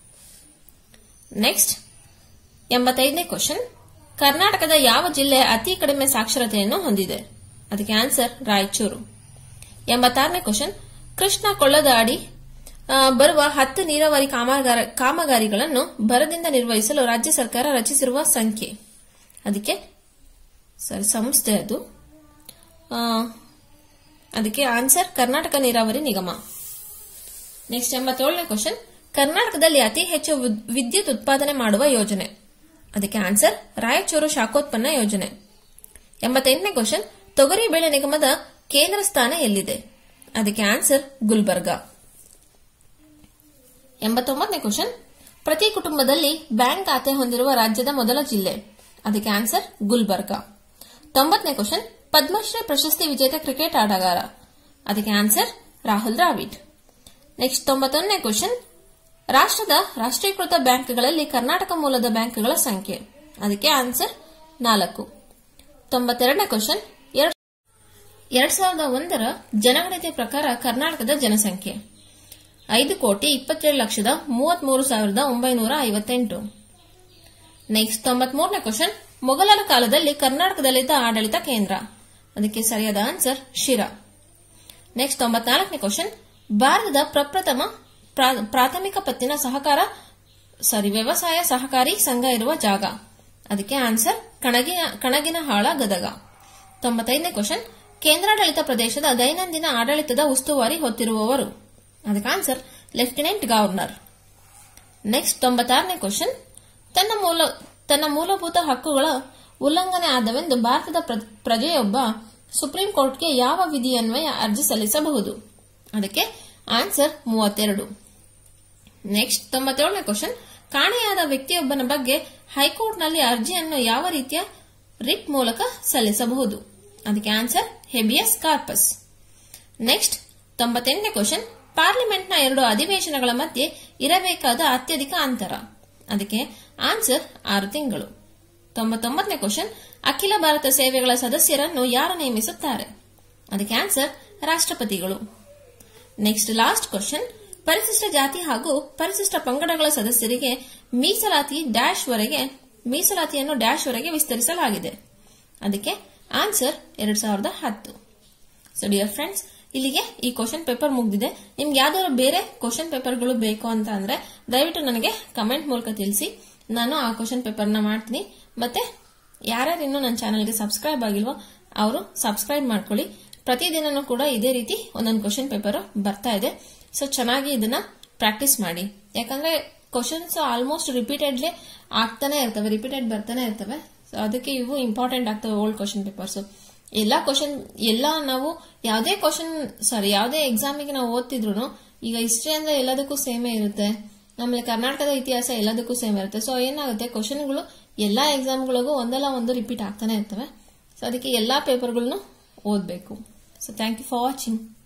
A: ನೆಕ್ಸ್ಟ್ ಎಂಬತ್ತೈದನೇ ಕ್ವಶನ್ ಕರ್ನಾಟಕದ ಯಾವ ಜಿಲ್ಲೆ ಅತಿ ಕಡಿಮೆ ಸಾಕ್ಷರತೆಯನ್ನು ಹೊಂದಿದೆ ಅದಕ್ಕೆ ಆನ್ಸರ್ ರಾಯಚೂರು ಎಂಬತ್ತಾರನೇ ಕ್ವಶನ್ ಕೃಷ್ಣ ಕೊಳ್ಳದ ಅಡಿ ಆ, ಬರುವ ಹತ್ತು ನೀರಾವರಿ ಕಾಮಗಾರ- ಕಾಮಗಾರಿಗಳನ್ನು ಬರದಿಂದ ನಿರ್ವಹಿಸಲು ರಾಜ್ಯ ಸರ್ಕಾರ ರಚಿಸಿರುವ ಸಂಖ್ಯೆ ಅದಕ್ಕೆ ಸರಿ ಸಂಸ್ಥೆ ಅದು ಆ, ಅದಕ್ಕೆ ಆನ್ಸರ್ ಕರ್ನಾಟಕ ನೀರಾವರಿ ನಿಗಮ ನೆಕ್ಸ್ಟ್ ಎಂಬತ್ತೇಳನೇ ಕ್ವಶನ್ ಕರ್ನಾಟಕದಲ್ಲಿ ಅತಿ ಹೆಚ್ಚು ವಿದ್- ವಿದ್ಯುತ್ ಉತ್ಪಾದನೆ ಮಾಡುವ ಯೋಜನೆ ಅದಕ್ಕೆ ಆನ್ಸರ್ ರಾಯಚೂರು ಶಾಖೋತ್ಪನ್ನ ಯೋಜನೆ ಎಂಬತ್ತೆಂಟನೇ ಕ್ವಶನ್ ತೊಗರಿ ಬೆಳೆ ನಿಗಮದ ಕೇಂದ್ರ ಸ್ಥಾನ ಎಲ್ಲಿದೆ ಅದಕ್ಕೆ ಆನ್ಸರ್ ಗುಲ್ಬರ್ಗಾ ಎಂಬತ್ತೊಂಬತ್ತನೇ ಕ್ವಶನ್ ಪ್ರತಿ ಕುಟುಂಬದಲ್ಲಿ ಬ್ಯಾಂಕ್ ಖಾತೆ ಹೊಂದಿರುವ ರಾಜ್ಯದ ಮೊದಲ ಜಿಲ್ಲೆ ಅದಕ್ಕೆ ಆನ್ಸರ್ ಗುಲ್ಬರ್ಗಾ ತೊಂಬತ್ತನೇ ಕ್ವಶನ್ ಪದ್ಮಶ್ರೀ ಪ್ರಶಸ್ತಿ ವಿಜೇತ ಕ್ರಿಕೆಟ್ ಆಟಗಾರ ಅದಕ್ಕೆ ಆನ್ಸರ್ ರಾಹುಲ್ ದ್ರಾವಿಡ್ ನೆಕ್ಸ್ಟ್ ತೊಂಬತ್ತೊಂದನೇ ಕ್ವಶನ್ ರಾಷ್ಟ್ರದ ರಾಷ್ಟ್ರೀಕೃತ ಬ್ಯಾಂಕ್ಗಳಲ್ಲಿ ಕರ್ನಾಟಕ ಮೂಲದ ಬ್ಯಾಂಕ್ಗಳ ಸಂಖ್ಯೆ ಅದಕ್ಕೆ ಆನ್ಸರ್ ನಾಲ್ಕು ತೊಂಬತ್ತೆರಡನೇ ಕ್ವಶನ್ ಎರಡ್ ಎರಡ್ ಸಾವಿರದ ಒಂದರ ಜನಗಣತಿ ಪ್ರಕಾರ ಕರ್ನಾಟಕದ ಜನಸಂಖ್ಯೆ ಐದು ಕೋಟಿ ಇಪ್ಪತ್ತೇಳು ಲಕ್ಷದ ಮೂವತ್ಮೂರು ಸಾವಿರದ ಒಂಬೈನೂರ ಐವತ್ತೆಂಟು ನೆಕ್ಸ್ಟ್ ತೊಂಬತ್ಮೂರನೇ ಕ್ವಶನ್ ಮೊಘಲರ ಕಾಲದಲ್ಲಿ ಕರ್ನಾಟಕದಲ್ಲಿದ್ದ ಆಡಳಿತ ಕೇಂದ್ರ ಅದಕ್ಕೆ ಸರಿಯಾದ ಆನ್ಸರ್ ಶಿರಾ ನೆಕ್ಸ್ಟ್ ತೊಂಬತ್ನಾಲ್ಕನೇ ಕ್ವಶನ್ ಭಾರತದ ಪ್ರಪ್ರಥಮ ಪ್ರಾ- ಪ್ರಾಥಮಿಕ ಪತ್ತಿನ ಸಹಕಾರ ಸಾರಿ ವ್ಯವಸಾಯ ಸಹಕಾರಿ ಸಂಘ ಇರುವ ಜಾಗ ಅದಕ್ಕೆ ಆನ್ಸರ್ ಕಣಗಿನ ಕಣಗಿನ ಹಾಳ ಗದಗ ತೊಂಬತ್ತೈದನೇ ಕ್ವಶನ್ ಕೇಂದ್ರಾಡಳಿತ ಪ್ರದೇಶದ ದೈನಂದಿನ ಆಡಳಿತದ ಉಸ್ತುವಾರಿ ಹೊತ್ತಿರುವವರು ಅದಕ್ಕೆ ಆನ್ಸರ್ ಲೆಫ್ಟಿನೆಂಟ್ ಗವರ್ನರ್ ನೆಕ್ಸ್ಟ್ ತೊಂಬತ್ತಾರನೇ ಕ್ವಶನ್ ತನ್ನ ಮೂಲ ತನ್ನ ಮೂಲಭೂತ ಹಕ್ಕುಗಳ ಉಲ್ಲಂಘನೆ ಆದವೆಂದು ಭಾರತದ ಪ್ರ- ಪ್ರಜೆಯೊಬ್ಬ ಸುಪ್ರೀಂ ಕೋರ್ಟ್ಗೆ ಯಾವ ವಿಧಿಯನ್ವಯ ಅರ್ಜಿ ಸಲ್ಲಿಸಬಹುದು ಅದಕ್ಕೆ ಆನ್ಸರ್ ಮೂವತ್ತೆರಡು ನೆಕ್ಸ್ಟ್ ತೊಂಬತ್ತೇಳನೇ ಕ್ವಶನ್ ಕಾಣೆಯಾದ ವ್ಯಕ್ತಿಯೊಬ್ಬನ ಬಗ್ಗೆ ಹೈಕೋರ್ಟ್ನಲ್ಲಿ ಅರ್ಜಿಯನ್ನು ಯಾವ ರೀತಿಯ ರಿಟ್ ಮೂಲಕ ಸಲ್ಲಿಸಬಹುದು ಅದಕ್ಕೆ ಆನ್ಸರ್ ಹೆಬಿಯಸ್ ಕಾರ್ಪಸ್ ನೆಕ್ಸ್ಟ್ ತೊಂಬತ್ತೆಂಟನೇ ಕ್ವಶನ್ ಪಾರ್ಲಿಮೆಂಟ್ನ ಎರಡು ಅಧಿವೇಶನಗಳ ಮಧ್ಯೆ ಇರಬೇಕಾದ ಅತ್ಯಧಿಕ ಅಂತರ ಅದಕ್ಕೆ ಆನ್ಸರ್ ಆರು ತಿಂಗಳು ತೊಂಬತ್ತೊಂಬತ್ತನೇ ಕ್ವಶನ್ ಅಖಿಲ ಭಾರತ ಸೇವೆಗಳ ಸದಸ್ಯರನ್ನು ಯಾರು ನೇಮಿಸುತ್ತಾರೆ ಅದಕ್ಕೆ ಆನ್ಸರ್ ರಾಷ್ಟ್ರಪತಿಗಳು ನೆಕ್ಸ್ಟ್ ಲಾಸ್ಟ್ ಕ್ವಶನ್ ಪರಿಶಿಷ್ಟ ಜಾತಿ ಹಾಗೂ ಪರಿಶಿಷ್ಟ ಪಂಗಡಗಳ ಸದಸ್ಯರಿಗೆ ಮೀಸಲಾತಿ ಡ್ಯಾಶ್ ವರೆಗೆ ಮೀಸಲಾತಿಯನ್ನು ಡ್ಯಾಶ್ ವರೆಗೆ ವಿಸ್ತರಿಸಲಾಗಿದೆ ಅದಕ್ಕೆ ಆನ್ಸರ್ ಎರಡ್ ಸಾವಿರದ ಹತ್ತು ಸೊ ಡಿಯರ್ ಫ್ರೆಂಡ್ಸ್ ಇಲ್ಲಿಗೆ ಈ ಕ್ವಶನ್ ಪೇಪರ್ ಮುಗ್ದಿದೆ ನಿಮ್ಗೆ ಯಾವ್ದಾದ್ರು ಬೇರೆ ಕ್ವಶನ್ ಪೇಪರ್ಗಳು ಬೇಕು ಅಂತ ಅಂದ್ರೆ ದಯವಿಟ್ಟು ನನಗೆ ಕಮೆಂಟ್ ಮೂಲಕ ತಿಳಿಸಿ ನಾನು ಆ ಕ್ವಶನ್ ಪೇಪರ್ನ ಮಾಡ್ತೀನಿ ಮತ್ತೆ ಯಾರ್ಯಾರು ಇನ್ನೂ ನನ್ನ ಚಾನಲ್ಗೆ ಸಬ್ಸ್ಕ್ರೈಬ್ ಆಗಿಲ್ವೋ ಅವರು ಸಬ್ಸ್ಕ್ರೈಬ್ ಮಾಡ್ಕೊಳ್ಳಿ ಪ್ರತಿದಿನನೂ ಕೂಡ ಇದೇ ರೀತಿ ಒಂದೊಂದು ಕ್ವಶನ್ ಪೇಪರ್ ಬರ್ತಾ ಇದೆ ಸೊ ಚೆನ್ನಾಗಿ ಇದನ್ನ ಪ್ರಾಕ್ಟೀಸ್ ಮಾಡಿ ಯಾಕಂದ್ರೆ ಕ್ವಶನ್ಸ್ ಆಲ್ಮೋಸ್ಟ್ ರಿಪೀಟೆಡ್ಲಿ ಆಗ್ತಾನೆ ಇರ್ತವೆ ರಿಪೀಟೆಡ್ ಬರ್ತಾನೆ ಇರ್ತವೆ ಸೊ ಅದಕ್ಕೆ ಇವು ಇಂಪಾರ್ಟೆಂಟ್ ಆಗ್ತವೆ ಓಲ್ಡ್ ಕ್ವಶನ್ ಪೇಪರ್ಸ್ ಎಲ್ಲಾ ಕ್ವಶನ್ ಎಲ್ಲ ನಾವು ಯಾವುದೇ ಕ್ವಶನ್ ಸಾರಿ ಯಾವುದೇ ಎಕ್ಸಾಮಿಗೆ ನಾವು ಓದ್ತಿದ್ರು ಈಗ ಹಿಸ್ಟ್ರಿ ಅಂದ್ರೆ ಎಲ್ಲದಕ್ಕೂ ಸೇಮೇ ಇರುತ್ತೆ ಆಮೇಲೆ ಕರ್ನಾಟಕದ ಇತಿಹಾಸ ಎಲ್ಲದಕ್ಕೂ ಸೇಮ್ ಇರುತ್ತೆ ಸೊ ಏನಾಗುತ್ತೆ ಕ್ವಶನ್ಗಳು ಎಲ್ಲಾ ಎಕ್ಸಾಮ್ಗಳಿಗೂ ಒಂದಲ್ಲ ಒಂದು ರಿಪೀಟ್ ಆಗ್ತಾನೆ ಇರ್ತವೆ ಸೊ ಅದಕ್ಕೆ ಎಲ್ಲಾ ಪೇಪರ್ಗಳನ್ನು ಓದಬೇಕು so thank you for watching